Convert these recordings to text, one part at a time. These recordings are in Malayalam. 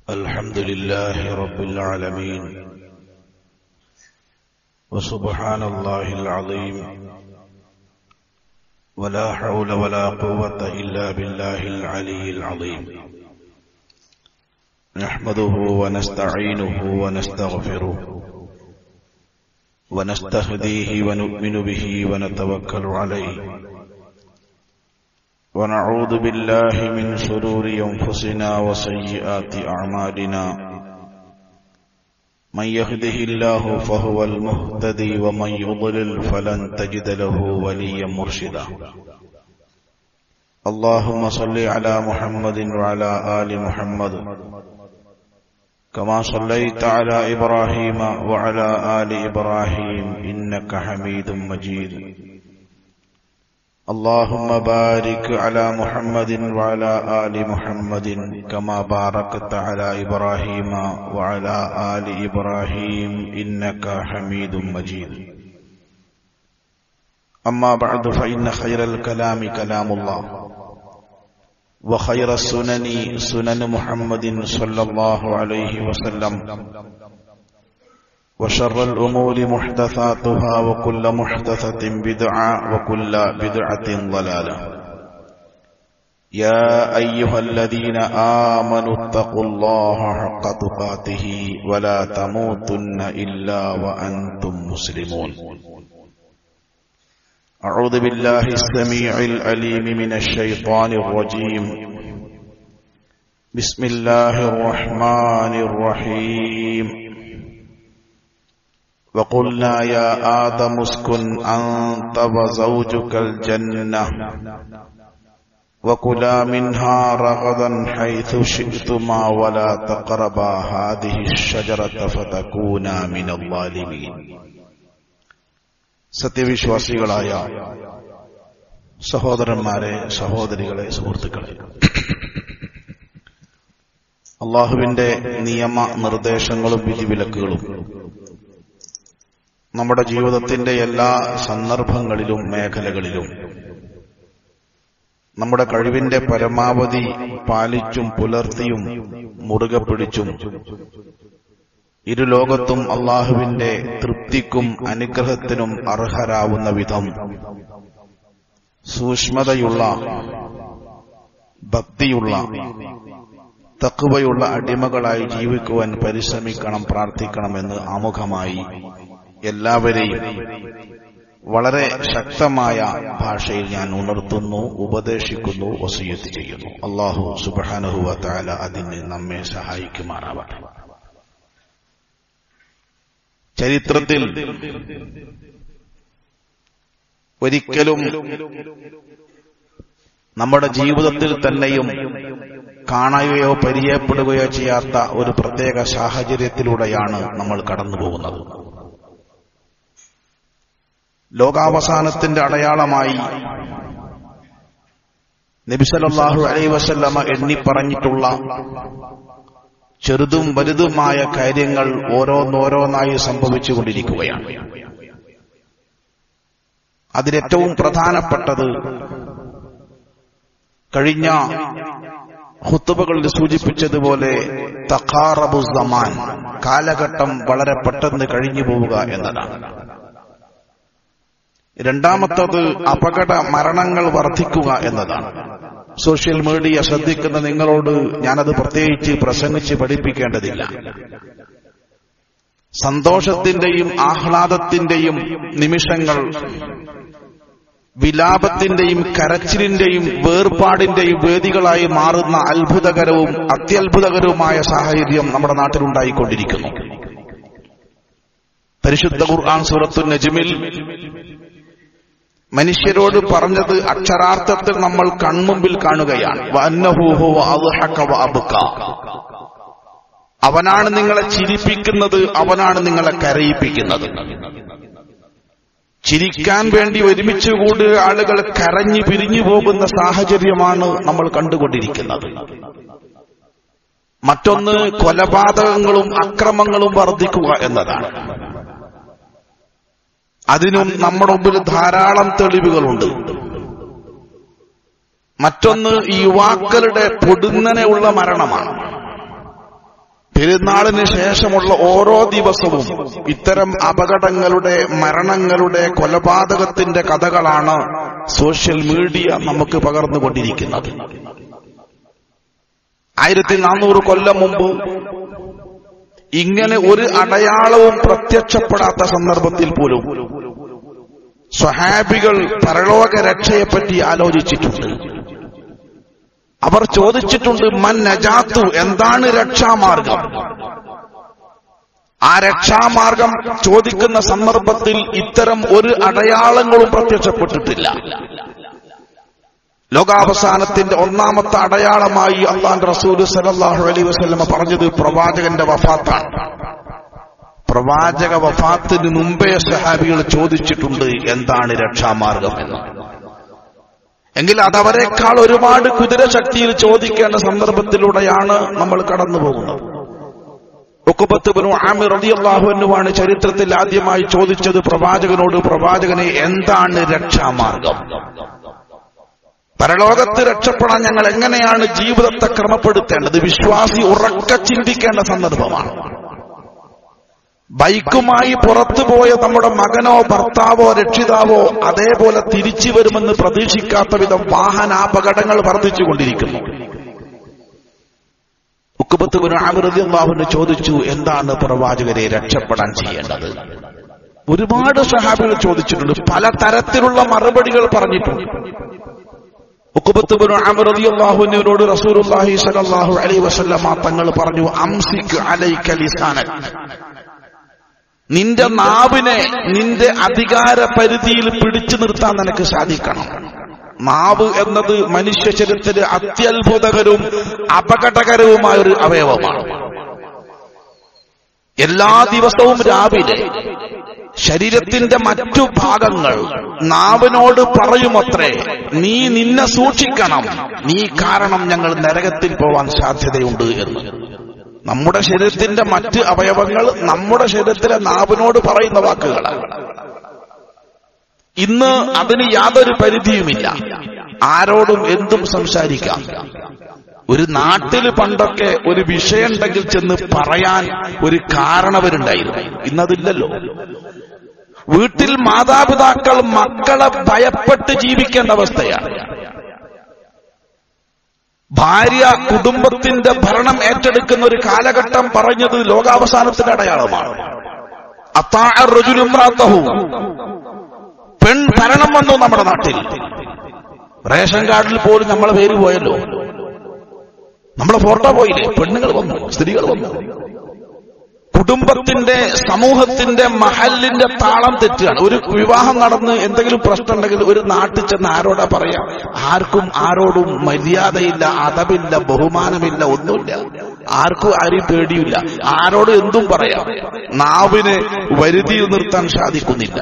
الحمد لله رب العالمين وسبحان الله العظيم ولا حول ولا قوة إلا بالله العلي العظيم نحمده ونستعينه ونستغفره ونستهديه ونؤمن به ونتوكل عليه ونعوذ بالله من شرور أنفسنا وسيئات أعمالنا من يهده الله فهو المهتدي ومن يضلل فلن تجد له وليا مرشدا اللهم صل على محمد وعلى آل محمد كما صليت على إبراهيم وعلى آل إبراهيم إنك حميد مجيد اللهم بارك على محمد وعلى آل محمد كما باركت على إبراهيم وعلى آل إبراهيم إنك حميد مجيد أما بعد فإن خير الكلام كلام الله وخير السنن سنن محمد صلى الله عليه وسلم وشر الأمور محدثاتها وكل محدثة بدعة وكل بدعة ضلالة يا أيها الذين آمنوا اتقوا الله حق تقاته ولا تموتن إلا وأنتم مسلمون أعوذ بالله السميع العليم من الشيطان الرجيم بسم الله الرحمن الرحيم وقلنا يا آدم اسكن أنت وزوجك الجنة وكلا منها رغدا حيث شئتما ولا تقربا هذه الشجرة فتكونا من الظالمين സത്യവിശ്വാസികളായ സഹോദരന്മാരെ സഹോദരികളെ സുഹൃത്തുക്കളെ അള്ളാഹുവിന്റെ നിയമ നിർദ്ദേശങ്ങളും വിധിവിലക്കുകളും നമ്മുടെ ജീവിതത്തിന്റെ എല്ലാ സന്ദർഭങ്ങളിലും മേഖലകളിലും നമ്മുടെ കഴിവിന്റെ പരമാവധി പാലിച്ചും പുലർത്തിയും മുറുകെ പിടിച്ചും ഇരുലോകത്തും അള്ളാഹുവിന്റെ തൃപ്തിക്കും അനുഗ്രഹത്തിനും അർഹരാവുന്ന വിധം സൂക്ഷ്മതയുള്ള ഭക്തിയുള്ള തക്കുവയുള്ള അടിമകളായി ജീവിക്കുവാൻ പരിശ്രമിക്കണം പ്രാർത്ഥിക്കണമെന്ന് ആമുഖമായി എല്ലാവരെയും വളരെ ശക്തമായ ഭാഷയിൽ ഞാൻ ഉണർത്തുന്നു ഉപദേശിക്കുന്നു വസീയത്ത് ചെയ്യുന്നു അള്ളാഹു സുബാനഹുവ താല അതിന് നമ്മെ സഹായിക്കുമാറാവട്ടെ ചരിത്രത്തിൽ ഒരിക്കലും നമ്മുടെ ജീവിതത്തിൽ തന്നെയും കാണുകയോ പരിചയപ്പെടുകയോ ചെയ്യാത്ത ഒരു പ്രത്യേക സാഹചര്യത്തിലൂടെയാണ് നമ്മൾ കടന്നുപോകുന്നത് ലോകാവസാനത്തിന്റെ അടയാളമായി നബിസലല്ലാഹു അലൈ വസല്ലമ എണ്ണി പറഞ്ഞിട്ടുള്ള ചെറുതും വലുതുമായ കാര്യങ്ങൾ ഓരോന്നോരോന്നായി സംഭവിച്ചുകൊണ്ടിരിക്കുകയാണ് അതിലേറ്റവും പ്രധാനപ്പെട്ടത് കഴിഞ്ഞ ഹുത്തുബകളിൽ സൂചിപ്പിച്ചതുപോലെ തഖാറബു സമാൻ കാലഘട്ടം വളരെ പെട്ടെന്ന് കഴിഞ്ഞു പോവുക എന്നതാണ് രണ്ടാമത്തത് അപകട മരണങ്ങൾ വർദ്ധിക്കുക എന്നതാണ് സോഷ്യൽ മീഡിയ ശ്രദ്ധിക്കുന്ന നിങ്ങളോട് ഞാനത് പ്രത്യേകിച്ച് പ്രസംഗിച്ച് പഠിപ്പിക്കേണ്ടതില്ല സന്തോഷത്തിന്റെയും ആഹ്ലാദത്തിന്റെയും നിമിഷങ്ങൾ വിലാപത്തിന്റെയും കരച്ചിലിന്റെയും വേർപാടിന്റെയും വേദികളായി മാറുന്ന അത്ഭുതകരവും അത്യത്ഭുതകരവുമായ സാഹചര്യം നമ്മുടെ നാട്ടിലുണ്ടായിക്കൊണ്ടിരിക്കുന്നു പരിശുദ്ധ ഖുർആൻ സൂറത്തു നജ്മിൽ മനുഷ്യരോട് പറഞ്ഞത് അക്ഷരാർത്ഥത്തിൽ നമ്മൾ കൺമുമ്പിൽ കാണുകയാണ് അവനാണ് നിങ്ങളെ ചിരിപ്പിക്കുന്നത് അവനാണ് നിങ്ങളെ കരയിപ്പിക്കുന്നത് ചിരിക്കാൻ വേണ്ടി ഒരുമിച്ച് കൂടുക ആളുകൾ കരഞ്ഞു പിരിഞ്ഞു പോകുന്ന സാഹചര്യമാണ് നമ്മൾ കണ്ടുകൊണ്ടിരിക്കുന്നത് മറ്റൊന്ന് കൊലപാതകങ്ങളും അക്രമങ്ങളും വർദ്ധിക്കുക എന്നതാണ് അതിനും നമ്മുടെ മുമ്പിൽ ധാരാളം തെളിവുകളുണ്ട് മറ്റൊന്ന് ഈ യുവാക്കളുടെ പൊടുന്നനെയുള്ള മരണമാണ് പെരുന്നാളിന് ശേഷമുള്ള ഓരോ ദിവസവും ഇത്തരം അപകടങ്ങളുടെ മരണങ്ങളുടെ കൊലപാതകത്തിന്റെ കഥകളാണ് സോഷ്യൽ മീഡിയ നമുക്ക് പകർന്നുകൊണ്ടിരിക്കുന്നത് ആയിരത്തി നാനൂറ് കൊല്ലം മുമ്പ് ഇങ്ങനെ ഒരു അടയാളവും പ്രത്യക്ഷപ്പെടാത്ത സന്ദർഭത്തിൽ പോലും സ്വഹാബികൾ പരലോക രക്ഷയെപ്പറ്റി ആലോചിച്ചിട്ടുണ്ട് അവർ ചോദിച്ചിട്ടുണ്ട് മൻ നജാത്തു എന്താണ് രക്ഷാമാർഗം ആ രക്ഷാമാർഗം ചോദിക്കുന്ന സന്ദർഭത്തിൽ ഇത്തരം ഒരു അടയാളങ്ങളും പ്രത്യക്ഷപ്പെട്ടിട്ടില്ല ലോകാവസാനത്തിന്റെ ഒന്നാമത്തെ അടയാളമായി അള്ളാൻ റസൂല് സലല്ലാഹു അലൈ വസ്ലമ പറഞ്ഞത് പ്രവാചകന്റെ വഫാത്താണ് പ്രവാചക വഫാത്തിന് മുമ്പേ സഹാബികൾ ചോദിച്ചിട്ടുണ്ട് എന്താണ് രക്ഷാമാർഗം എന്ന് എങ്കിൽ അതവരെക്കാൾ ഒരുപാട് കുതിരശക്തിയിൽ ചോദിക്കേണ്ട സന്ദർഭത്തിലൂടെയാണ് നമ്മൾ കടന്നു പോകുന്നത് ഒക്കുപത്തുബനു ആമിർ റളിയല്ലാഹുവിനുമാണ് ചരിത്രത്തിൽ ആദ്യമായി ചോദിച്ചത് പ്രവാചകനോട് പ്രവാചകനെ എന്താണ് രക്ഷാമാർഗം പരലോകത്ത് രക്ഷപ്പെടാൻ ഞങ്ങൾ എങ്ങനെയാണ് ജീവിതത്തെ ക്രമപ്പെടുത്തേണ്ടത് വിശ്വാസി ഉറക്ക ചിന്തിക്കേണ്ട സന്ദർഭമാണ് ബൈക്കുമായി പുറത്തുപോയ നമ്മുടെ മകനോ ഭർത്താവോ രക്ഷിതാവോ അതേപോലെ തിരിച്ചു വരുമെന്ന് പ്രതീക്ഷിക്കാത്ത വിധം വാഹനാപകടങ്ങൾ വർദ്ധിച്ചുകൊണ്ടിരിക്കുന്നു ഉക്കുബത്തുബിന് അമൃതിയാഹുവിന് ചോദിച്ചു എന്താണ് പ്രവാചകരെ രക്ഷപ്പെടാൻ ചെയ്യേണ്ടത് ഒരുപാട് സഹാബികൾ ചോദിച്ചിട്ടുണ്ട് പല തരത്തിലുള്ള മറുപടികൾ പറഞ്ഞിട്ടുണ്ട് ഉക്കുബത്തുബിന് അമൃതിയാഹുവിനോട് റസൂലുല്ലാഹി സലല്ലാഹു അലൈ വസല്ലമ തങ്ങൾ പറഞ്ഞു അംസിക് അലൈക ലിസാനക് നിന്റെ നാവിനെ നിന്റെ അധികാര പരിധിയിൽ പിടിച്ചു നിർത്താൻ നിനക്ക് സാധിക്കണം നാവ് എന്നത് മനുഷ്യ ചരിത്രത്തിന് അത്യത്ഭുതകരവും അപകടകരവുമായ ഒരു അവയവമാണ് എല്ലാ ദിവസവും രാവിലെ ശരീരത്തിന്റെ മറ്റു ഭാഗങ്ങൾ നാവിനോട് പറയുമത്രേ നീ നിന്നെ സൂക്ഷിക്കണം നീ കാരണം ഞങ്ങൾ നരകത്തിൽ പോവാൻ സാധ്യതയുണ്ട് എന്ന് നമ്മുടെ ശരീരത്തിന്റെ മറ്റ് അവയവങ്ങൾ നമ്മുടെ ശരീരത്തിലെ നാവിനോട് പറയുന്ന വാക്കുകളാണ് ഇന്ന് അതിന് യാതൊരു പരിധിയുമില്ല ആരോടും എന്തും സംസാരിക്കാം ഒരു നാട്ടിൽ പണ്ടൊക്കെ ഒരു വിഷയമുണ്ടെങ്കിൽ ചെന്ന് പറയാൻ ഒരു കാരണവരുണ്ടായിരുന്നു ഇന്നതില്ലല്ലോ വീട്ടിൽ മാതാപിതാക്കൾ മക്കളെ ഭയപ്പെട്ട് ജീവിക്കേണ്ട അവസ്ഥയാണ് ഭാര്യ കുടുംബത്തിന്റെ ഭരണം ഏറ്റെടുക്കുന്ന ഒരു കാലഘട്ടം പറഞ്ഞത് ലോകാവസാനത്തിന്റെ അടയാളമാണ് അത്താറുജുലുംറാത്തഹു പെൺ ഭരണം വന്നു നമ്മുടെ നാട്ടിൽ റേഷൻ കാർഡിൽ പോലും നമ്മളെ പേര് പോയല്ലോ നമ്മളെ ഫോട്ടോ പോയില്ലേ പെണ്ണുങ്ങൾ വന്നു സ്ത്രീകൾ വന്നു കുടുംബത്തിന്റെ സമൂഹത്തിന്റെ മഹലിന്റെ താളം തെറ്റുകയാണ് ഒരു വിവാഹം നടന്ന് എന്തെങ്കിലും പ്രശ്നമുണ്ടെങ്കിൽ ഒരു നാട്ടിൽ ചെന്ന് ആരോടാ പറയാ ആർക്കും ആരോടും മര്യാദയില്ല അതവില്ല ബഹുമാനമില്ല ഒന്നുമില്ല ആർക്കും ആരെയും പേടിയില്ല ആരോട് എന്തും പറയാം നാവിനെ വരുതിയിൽ നിർത്താൻ സാധിക്കുന്നില്ല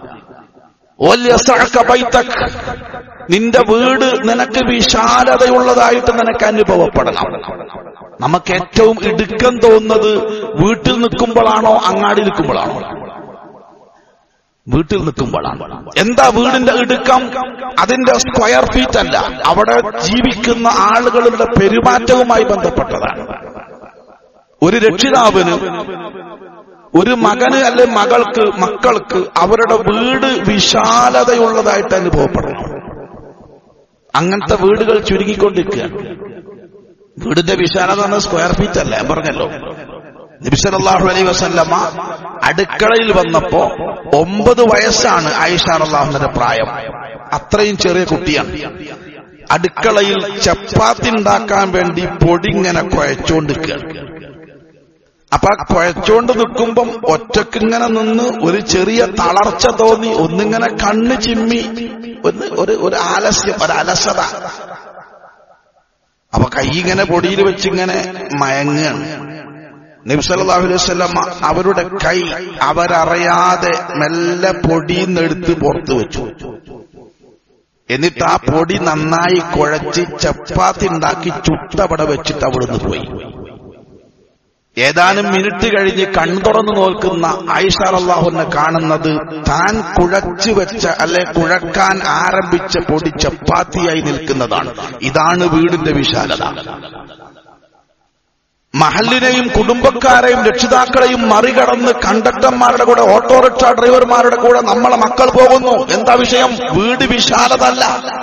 നിന്റെ വീട് നിനക്ക് വിശാലതയുള്ളതായിട്ട് നിനക്ക് അനുഭവപ്പെടണം നമുക്ക് ഏറ്റവും ഇടുക്കം തോന്നുന്നത് വീട്ടിൽ നിൽക്കുമ്പോഴാണോ അങ്ങാടി നിൽക്കുമ്പോഴാണോ വീട്ടിൽ നിൽക്കുമ്പോഴാണ് എന്താ വീടിന്റെ ഇടുക്കം അതിന്റെ സ്ക്വയർ ഫീറ്റ് അല്ല അവിടെ ജീവിക്കുന്ന ആളുകളുടെ പെരുമാറ്റവുമായി ബന്ധപ്പെട്ടതാണ് ഒരു രക്ഷിതാവിന് ഒരു മകന് അല്ലെ മകൾക്ക് മക്കൾക്ക് അവരുടെ വീട് വിശാലതയുള്ളതായിട്ട് അനുഭവപ്പെടണം അങ്ങനത്തെ വീടുകൾ ചുരുങ്ങിക്കൊണ്ടിരിക്കുകയാണ് വീടിന്റെ വിശാലത എന്ന സ്ക്വയർ ഫീറ്റ് അല്ല ഞാൻ പറഞ്ഞല്ലോ നബിസലാഹു അലൈ വസല്ലമ്മ അടുക്കളയിൽ വന്നപ്പോ ഒമ്പത് വയസ്സാണ് ആയിഷ അള്ളാഹുവിന്റെ പ്രായം അത്രയും ചെറിയ കുട്ടിയാണ് അടുക്കളയിൽ ചപ്പാത്തി ഉണ്ടാക്കാൻ വേണ്ടി പൊടി ഇങ്ങനെ കുഴച്ചുകൊണ്ടിരിക്കുകയാണ് അപ്പൊ ആ കുഴച്ചോണ്ട് നിൽക്കുമ്പം ഒറ്റക്കിങ്ങനെ നിന്ന് ഒരു ചെറിയ തളർച്ച തോന്നി ഒന്നിങ്ങനെ കണ്ണ് ചിമ്മി ഒന്ന് ഒരു ഒരു ആലസ്യം ഒരു അലസത അപ്പൊ കൈ ഇങ്ങനെ പൊടിയിൽ വെച്ചിങ്ങനെ മയങ്ങുകയാണ് നബ്സല്ലാഹു അലൈഹി വസല്ലം അവരുടെ കൈ അവരറിയാതെ മെല്ലെ പൊടിയെന്നെടുത്ത് പുറത്തു വെച്ചു എന്നിട്ട് ആ പൊടി നന്നായി കുഴച്ച് ചപ്പാത്തി ഉണ്ടാക്കി ചുട്ടവിടെ വെച്ചിട്ട് അവിടുന്ന് പോയി ഏതാനും മിനിറ്റ് കഴിഞ്ഞ് കണ്ണു തുറന്നു നോക്കുന്ന ആയിഷ അള്ളാഹുനെ കാണുന്നത് താൻ കുഴച്ചു വെച്ച അല്ലെ കുഴക്കാൻ ആരംഭിച്ച പൊടി ചപ്പാത്തിയായി നിൽക്കുന്നതാണ് ഇതാണ് വീടിന്റെ വിശാലത മഹലിനെയും കുടുംബക്കാരെയും രക്ഷിതാക്കളെയും മറികടന്ന് കണ്ടക്ടർമാരുടെ കൂടെ ഓട്ടോറിക്ഷ ഡ്രൈവർമാരുടെ കൂടെ നമ്മളെ മക്കൾ പോകുന്നു എന്താ വിഷയം വീട് വിശാലതല്ല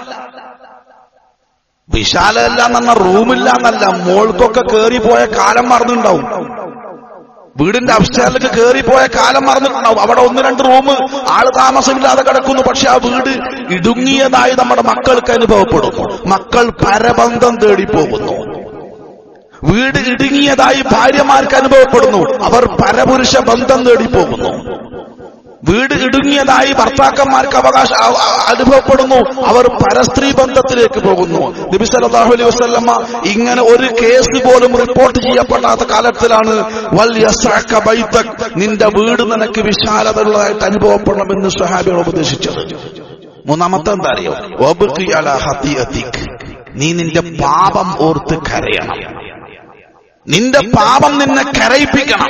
വിശാലമല്ല എന്ന റൂമില്ല എന്നല്ല മോൾക്കൊക്കെ കേറിപ്പോയ കാലം മറന്നുണ്ടാവും വീടിന്റെ അപ്സ്റ്റേറിലേക്ക് കയറിപ്പോയ കാലം മറന്നിട്ടുണ്ടാവും അവിടെ ഒന്ന് രണ്ട് റൂം ആള് താമസമില്ലാതെ കിടക്കുന്നു പക്ഷെ ആ വീട് ഇടുങ്ങിയതായി നമ്മുടെ മക്കൾക്ക് അനുഭവപ്പെടുന്നു മക്കൾ പരബന്ധം തേടി പോകുന്നു വീട് ഇടുങ്ങിയതായി ഭാര്യമാർക്ക് അനുഭവപ്പെടുന്നു അവർ പരപുരുഷ ബന്ധം തേടി പോകുന്നു വീട് ഇടുങ്ങിയതായി ഭർത്താക്കന്മാർക്ക് അവകാശ അ- അ- അനുഭവപ്പെടുന്നു അവർ പരസ്ത്രീ ബന്ധത്തിലേക്ക് പോകുന്നു നബി സല്ലല്ലാഹു അലൈഹി വസല്ലമ ഇങ്ങനെ ഒരു കേസ് പോലും റിപ്പോർട്ട് ചെയ്യപ്പെടാത്ത കാലത്തിലാണ് വൽ യസ്അക ബൈതക് നിന്റെ വീട് നിനക്ക് വിശാലതയുള്ളതായിട്ട് അനുഭവപ്പെടണമെന്ന് സ്വഹാബികൾ ഉപദേശിച്ചത് മൂന്നാമത്തെ എന്താ അറിയോ വബ്ഖി അലാ ഹതിയതിക് നീ നിന്റെ പാപം ഓർത്ത് കരയണം നിന്റെ പാപം നിന്നെ കരയിപ്പിക്കണം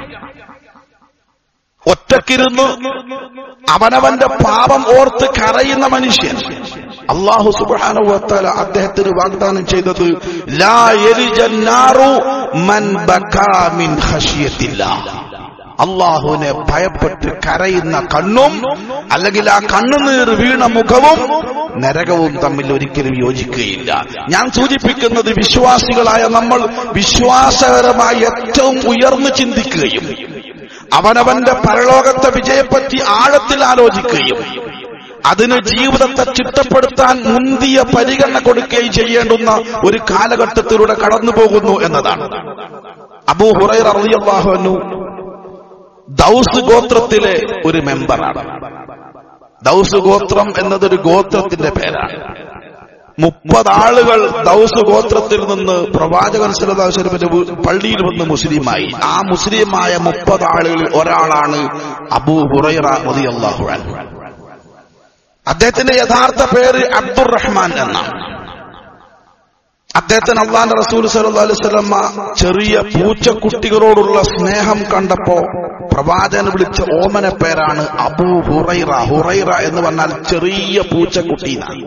ഒറ്റക്കിരുന്ന് അവനവന്റെ പാപം ഓർത്ത് കരയുന്ന മനുഷ്യൻ അള്ളാഹു സുബാനുവത്തല അദ്ദേഹത്തിന് വാഗ്ദാനം ചെയ്തത് ലാ യലിജൻ നാറു മൻ ബകാ മിൻ ഖശിയത്തില്ലാ അള്ളാഹുവിനെ ഭയപ്പെട്ട് കരയുന്ന കണ്ണും അല്ലെങ്കിൽ ആ കണ്ണുനീർ വീണ മുഖവും നരകവും തമ്മിൽ ഒരിക്കലും യോജിക്കുകയില്ല ഞാൻ സൂചിപ്പിക്കുന്നത് വിശ്വാസികളായ നമ്മൾ വിശ്വാസപരമായി ഏറ്റവും ഉയർന്നു ചിന്തിക്കുകയും അവനവന്റെ പരലോകത്തെ വിജയപ്പറ്റി ആഴത്തിൽ ആലോചിക്കുകയും അതിന് ജീവിതത്തെ ചിട്ടപ്പെടുത്താൻ മുന്തിയ പരിഗണന കൊടുക്കുകയും ചെയ്യേണ്ടുന്ന ഒരു കാലഘട്ടത്തിലൂടെ കടന്നു പോകുന്നു എന്നതാണ് അബൂ ഹുറൈറ റളിയല്ലാഹു അൻഹു ദൗസ് ഗോത്രത്തിലെ ഒരു മെമ്പറാണ് ദൗസ് ഗോത്രം എന്നതൊരു ഗോത്രത്തിന്റെ പേരാണ് മുപ്പത് ആളുകൾ ദൗസ് ഗോത്രത്തിൽ നിന്ന് പ്രവാചകൻ സലതാശ്വരത്തിന്റെ പള്ളിയിൽ വന്ന് മുസ്ലിമായി ആ മുസ്ലിമായ മുപ്പത് ആളുകളിൽ ഒരാളാണ് അബൂ ഹുറൈറ റളിയല്ലാഹു അൻഹു അദ്ദേഹത്തിന്റെ യഥാർത്ഥ പേര് അബ്ദുറഹ്മാൻ എന്നാണ് അദ്ദേഹത്തിന് അള്ളാന്റെ റസൂൽ സല്ലല്ലാഹു അലൈഹി വസല്ലമ ചെറിയ പൂച്ചക്കുട്ടികളോടുള്ള സ്നേഹം കണ്ടപ്പോ പ്രവാചകൻ വിളിച്ച ഓമന പേരാണ് അബൂ ഹുറൈറ ഹുറൈറ എന്ന് പറഞ്ഞാൽ ചെറിയ പൂച്ചക്കുട്ടി എന്നാണ്.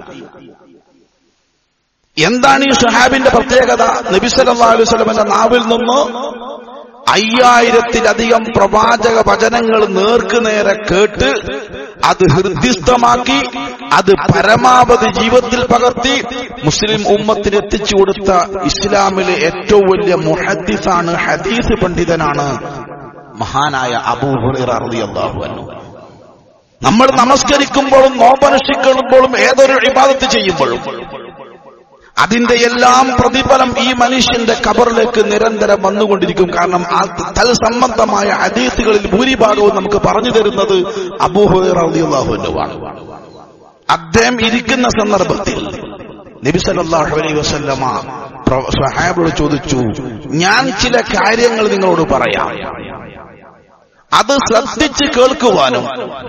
എന്താണ് ഈ ഷഹാബിന്റെ പ്രത്യേകത നബി സല്ലല്ലാഹു അലൈഹി വസല്ലമയുടെ നാവിൽ നിന്ന് അയ്യായിരത്തിലധികം പ്രവാചക വചനങ്ങൾ നേർക്കുനേരെ കേട്ട് അത് ഹൃദ്യസ്ഥമാക്കി അത് പരമാവധി ജീവിതത്തിൽ പകർത്തി മുസ്ലിം ഉമ്മത്തിന് എത്തിച്ചു കൊടുത്ത ഇസ്ലാമിലെ ഏറ്റവും വലിയ മുഹദ്ദിസാണ് ഹദീസ് പണ്ഡിതനാണ് മഹാനായ അബൂ ഹുറൈറ റളിയല്ലാഹു അൻഹു നമ്മൾ നമസ്കരിക്കുമ്പോഴും നോമ്പനുഷ്ഠിക്കുമ്പോഴും ഏതൊരു ഇബാദത്ത് ചെയ്യുമ്പോഴും അതിന്റെ എല്ലാം പ്രതിഫലം ഈ മനുഷ്യന്റെ കബറിലേക്ക് നിരന്തരം വന്നുകൊണ്ടിരിക്കും കാരണം ആ തൽസംബന്ധമായ ഹദീസുകളിൽ ഭൂരിഭാഗവും നമുക്ക് പറഞ്ഞു തരുന്നത് അബൂഹുറാഹുനുവാണ് അദ്ദേഹം ഇരിക്കുന്ന സന്ദർഭത്തിൽ നബി സല്ലല്ലാഹു അലൈഹി വസല്ലമ പ്ര- സ്വഹാബിയോട് ചോദിച്ചു ഞാൻ ചില കാര്യങ്ങൾ നിങ്ങളോട് പറയാം അത് ശ്രദ്ധിച്ച് കേൾക്കുവാനും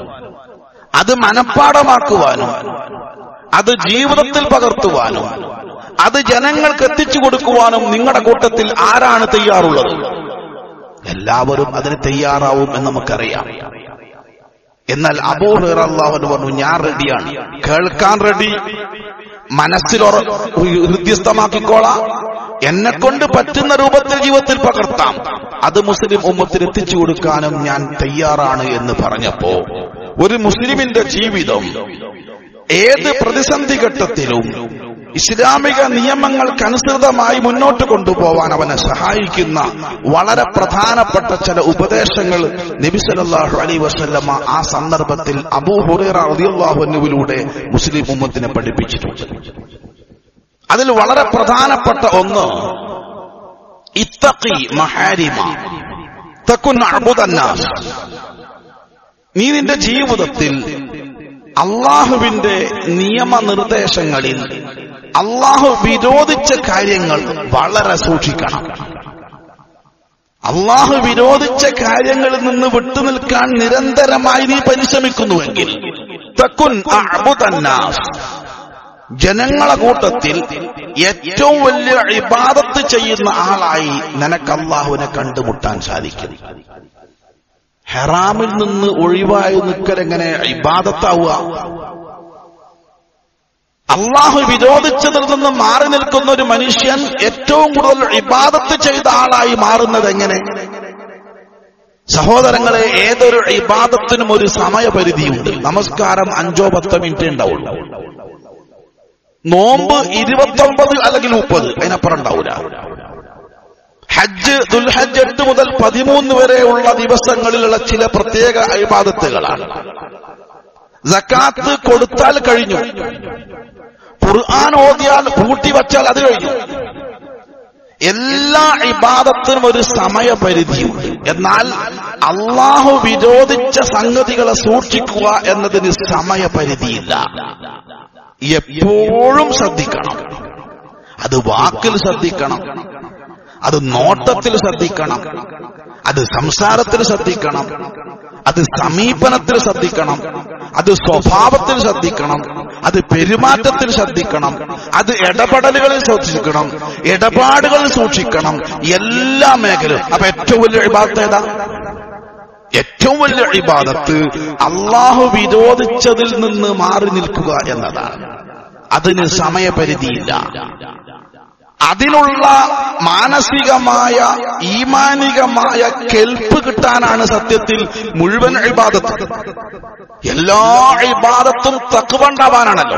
അത് മനഃപ്പാടമാക്കുവാനും അത് ജീവിതത്തിൽ പകർത്തുവാനും അത് ജനങ്ങൾക്ക് എത്തിച്ചു കൊടുക്കുവാനും നിങ്ങളുടെ കൂട്ടത്തിൽ ആരാണ് തയ്യാറുള്ളത് എല്ലാവരും അതിന് തയ്യാറാവും എന്ന് നമുക്കറിയാം എന്നാൽ അബൂഹർ അള്ളാഹുന് പറഞ്ഞു ഞാൻ റെഡിയാണ് കേൾക്കാൻ റെഡി മനസ്സിൽ ഉറ- ഹൃദ്യസ്ഥമാക്കിക്കോളാം എന്നെ കൊണ്ട് പറ്റുന്ന രൂപത്തിൽ ജീവിതത്തിൽ പകർത്താം അത് മുസ്ലിം ഉമ്മത്തിന് എത്തിച്ചു കൊടുക്കാനും ഞാൻ തയ്യാറാണ് എന്ന് പറഞ്ഞപ്പോ ഒരു മുസ്ലിമിന്റെ ജീവിതം ഏത് പ്രതിസന്ധി ഘട്ടത്തിലും ഇസ്ലാമിക നിയമങ്ങൾക്കനുസൃതമായി മുന്നോട്ട് കൊണ്ടുപോവാൻ അവനെ സഹായിക്കുന്ന വളരെ പ്രധാനപ്പെട്ട ചില ഉപദേശങ്ങൾ നബി സല്ലല്ലാഹു അലൈഹി വസല്ലമ ആ സന്ദർഭത്തിൽ അബൂ ഹുറൈറ റളിയല്ലാഹു അൻഹുവിലൂടെ മുസ്ലിം ഉമ്മത്തിനെ പഠിപ്പിച്ചിട്ടുണ്ട് അതിൽ വളരെ പ്രധാനപ്പെട്ട ഒന്ന് ഇത്തഖി മഹാരിമ തക്കുൻ അഅ്ബുദന്നാസ് നീ നിന്റെ ജീവിതത്തിൽ അള്ളാഹുവിന്റെ നിയമനിർദ്ദേശങ്ങളിൽ അള്ളാഹു വിരോധിച്ച കാര്യങ്ങൾ വളരെ സൂക്ഷിക്കണം അള്ളാഹു വിരോധിച്ച കാര്യങ്ങളിൽ നിന്ന് വിട്ടുനിൽക്കാൻ നിരന്തരമായി നീ പരിശ്രമിക്കുന്നുവെങ്കിൽ തക്കുൻ അഅ്ബുദന്നാസ് ജനങ്ങളെ കൂട്ടത്തിൽ ഏറ്റവും വലിയ ഇബാദത്ത് ചെയ്യുന്ന ആളായി നിനക്ക് അള്ളാഹുവിനെ കണ്ടുമുട്ടാൻ സാധിക്കും ഹെറാമിൽ നിന്ന് ഒഴിവായി നിൽക്കൽ എങ്ങനെ ഇബാദത്താവുക അള്ളാഹു വിരോധിച്ചതിൽ നിന്ന് മാറി നിൽക്കുന്ന ഒരു മനുഷ്യൻ ഏറ്റവും കൂടുതൽ ഇബാദത്ത് ചെയ്ത ആളായി മാറുന്നത് എങ്ങനെ സഹോദരങ്ങളെ ഏതൊരു ഇബാദത്തിനും ഒരു സമയപരിധിയുണ്ട് നമസ്കാരം അഞ്ചോ പത്തോ മിനിറ്റ് ഉണ്ടാവുള്ളൂ നോമ്പ് ഇരുപത്തൊമ്പത് അല്ലെങ്കിൽ മുപ്പത് അതിനപ്പുറം ഉണ്ടാവില്ല ഹജ്ജ് ദുൽഹജ്ജ് എട്ട് മുതൽ പതിമൂന്ന് വരെയുള്ള ദിവസങ്ങളിലുള്ള ചില പ്രത്യേക ഇബാദത്തുകളാണ് സക്കാത്ത് കൊടുത്താൽ കഴിഞ്ഞു ഖുർആൻ ഓതിയാൽ പൂട്ടി വച്ചാൽ അത് കഴിഞ്ഞു എല്ലാ ഇബാദത്തിനും ഒരു സമയപരിധിയുണ്ട് എന്നാൽ അള്ളാഹു വിരോധിച്ച സംഗതികളെ സൂക്ഷിക്കുക എന്നതിന് സമയപരിധിയില്ല എപ്പോഴും ശ്രദ്ധിക്കണം അത് വാക്കിൽ ശ്രദ്ധിക്കണം അത് നോട്ടത്തിൽ ശ്രദ്ധിക്കണം അത് സംസാരത്തിൽ ശ്രദ്ധിക്കണം അത് സമീപനത്തിൽ ശ്രദ്ധിക്കണം അത് സ്വഭാവത്തിൽ ശ്രദ്ധിക്കണം അത് പെരുമാറ്റത്തിൽ ശ്രദ്ധിക്കണം അത് ഇടപെടലുകളിൽ ശ്രദ്ധിക്കണം ഇടപാടുകളിൽ സൂക്ഷിക്കണം എല്ലാ മേഖലയും അപ്പൊ ഏറ്റവും വലിയ ഇബാദത്ത് ഏതാ ഏറ്റവും വലിയ ഇബാദത്ത് അള്ളാഹു വിരോധിച്ചതിൽ നിന്ന് മാറി നിൽക്കുക എന്നതാണ് അതിന് സമയപരിധിയില്ല അതിനുള്ള മാനസികമായ ഈമാനികമായ കെൽപ്പ് കിട്ടാനാണ് സത്യത്തിൽ മുഴുവൻ ഇബാദത്ത് എല്ലാ ഇബാദത്തും തക്കുവണ്ടാവാനാണല്ലോ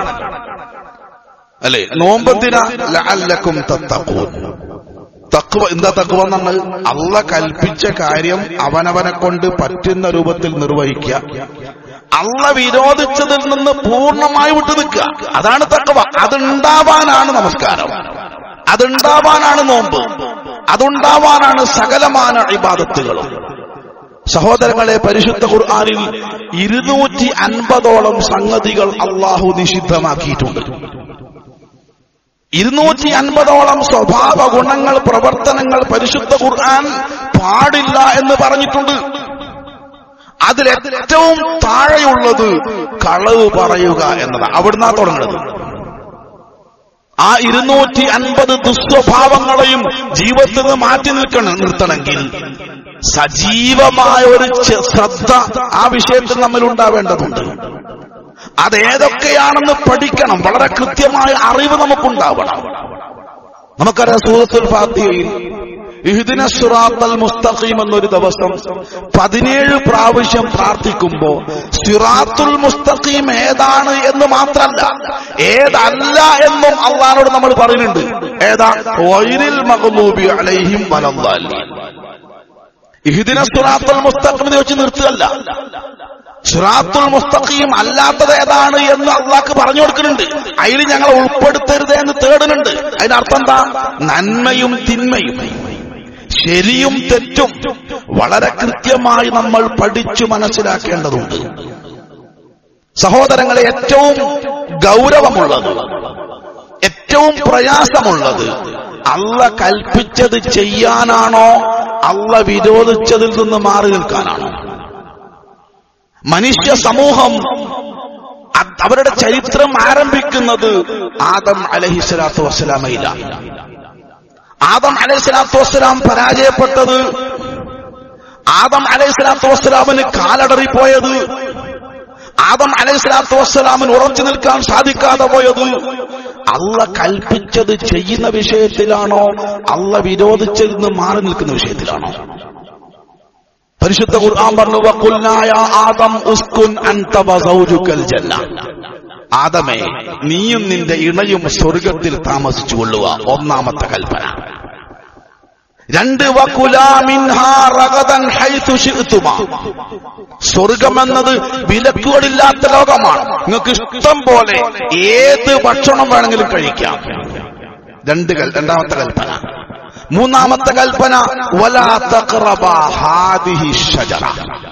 അല്ലെ നോമ്പത്തിന ലഅല്ലക്കും തത്തഖൂൻ തക്കുവ എന്താ തക്കുവ നമ്മൾ അള്ള കൽപ്പിച്ച കാര്യം അവനവനെ കൊണ്ട് പറ്റുന്ന രൂപത്തിൽ നിർവഹിക്കുക അള്ള വിരോധിച്ചതിൽ നിന്ന് പൂർണ്ണമായി വിട്ടു നിൽക്കുക അതാണ് തക്കവ അതുണ്ടാവാനാണ് നമസ്കാരം അതുണ്ടാവാനാണ് നോമ്പ് അതുണ്ടാവാനാണ് സകലമാന ഇബാദത്തുകളും സഹോദരങ്ങളെ പരിശുദ്ധ ഖുർആാനിൽ ഇരുന്നൂറ്റി അൻപതോളം സംഗതികൾ അള്ളാഹു നിഷിദ്ധമാക്കിയിട്ടുണ്ട് ഇരുന്നൂറ്റി അൻപതോളം സ്വഭാവ ഗുണങ്ങൾ പ്രവർത്തനങ്ങൾ പരിശുദ്ധ ഖുർആൻ പാടില്ല എന്ന് പറഞ്ഞിട്ടുണ്ട് അതിലേറ്റവും താഴെയുള്ളത് കളവ് പറയുക എന്നതാണ് അവിടുന്ന് തുടങ്ങുന്നത് ആ ഇരുന്നൂറ്റി അൻപത് ദുസ്വഭാവങ്ങളെയും ജീവിതത്തിൽ നിന്ന് മാറ്റി നിൽക്കണം നിർത്തണമെങ്കിൽ സജീവമായ ഒരു ചെ- ശ്രദ്ധ ആ വിഷയത്തിൽ നമ്മൾ ഉണ്ടാവേണ്ടതുണ്ട് അതേതൊക്കെയാണെന്ന് പഠിക്കണം വളരെ കൃത്യമായ അറിവ് നമുക്കുണ്ടാവണം നമുക്കറിയാം സൂറത്തുൽ ഫാത്തിഹയിൽ ഇഹ്ദിന സിറാത്തൽ മുസ്തഖീം എന്നൊരു ദിവസം പതിനേഴ് പ്രാവശ്യം പ്രാർത്ഥിക്കുമ്പോ സിറാത്തുൽ മുസ്തഖീം ഏതാണ് എന്ന് മാത്രല്ല ഏതല്ല എന്നും അള്ളഹാനോട് നമ്മൾ പറയുന്നുണ്ട് ഏതാ വൈരിൽ മഹബൂബി അലൈഹിം വലല്ലാലീൻ ഇഹ്ദിന സിറാത്തുൽ മുസ്തഖീം എന്ന് വെച്ച് നിർത്തുകയല്ല സിറാത്തുൽ മുസ്തഖീം അല്ലാത്തത് ഏതാണ് എന്ന് അള്ളാഹ്ക്ക് പറഞ്ഞു കൊടുക്കുന്നുണ്ട് അതിൽ ഞങ്ങൾ ഉൾപ്പെടുത്തരുത് എന്ന് തേടുന്നുണ്ട് അതിന്റെ അർത്ഥം എന്താ നന്മയും തിന്മയും ശരിയും തെറ്റും വളരെ കൃത്യമായി നമ്മൾ പഠിച്ചു മനസ്സിലാക്കേണ്ടതുണ്ട് സഹോദരങ്ങളെ ഏറ്റവും ഗൗരവമുള്ളത് ഏറ്റവും പ്രയാസമുള്ളത് അള്ള കൽപ്പിച്ചത് ചെയ്യാനാണോ അള്ള വിരോധിച്ചതിൽ നിന്ന് മാറി നിൽക്കാനാണോ മനുഷ്യ സമൂഹം അത് അവരുടെ ചരിത്രം ആരംഭിക്കുന്നത് ആദം അലഹിസ്വലാത്തു വസ്സലാമയിലാണ് ആദം അലൈഹിസ്വലാത്തു വസ്സലാം പരാജയപ്പെട്ടത് ആദം അലൈഹിസ്വലാത്തു വസ്സലാമിന് കാലടറിപ്പോയത് ആദം അലൈഹിസ്വലാത്തു വസ്സലാമിന് ഉറച്ചു നിൽക്കാൻ സാധിക്കാതെ പോയത് അള്ള കൽപ്പിച്ചത് ചെയ്യുന്ന വിഷയത്തിലാണോ അള്ള വിരോധിച്ചതിൽ നിന്ന് മാറി നിൽക്കുന്ന വിഷയത്തിലാണോ പരിശുദ്ധ ഖുർആൻ പറഞ്ഞു വഖുൽനായ ആദം ഉസ്കുൻ അൻത വസൗജുക്കൽ ജന്ന ആദമേ നീയും നിന്റെ ഇണയും സ്വർഗത്തിൽ താമസിച്ചു കൊള്ളുക ഒന്നാമത്തെ കൽപ്പന രണ്ട് വകുലാ മിൻഹാ റഗദൻ ഹൈതു ശിഅ്തുമാ സ്വർഗമെന്നത് വിലക്കുകളില്ലാത്ത ലോകമാണ് നിങ്ങൾക്ക് ഇഷ്ടം പോലെ ഏത് ഭക്ഷണം വേണമെങ്കിലും കഴിക്കാം രണ്ട് കൽ രണ്ടാമത്തെ കൽപ്പന മൂന്നാമത്തെ കൽപ്പന വലാ തഖറബ ഹാദിഹി ഷജറ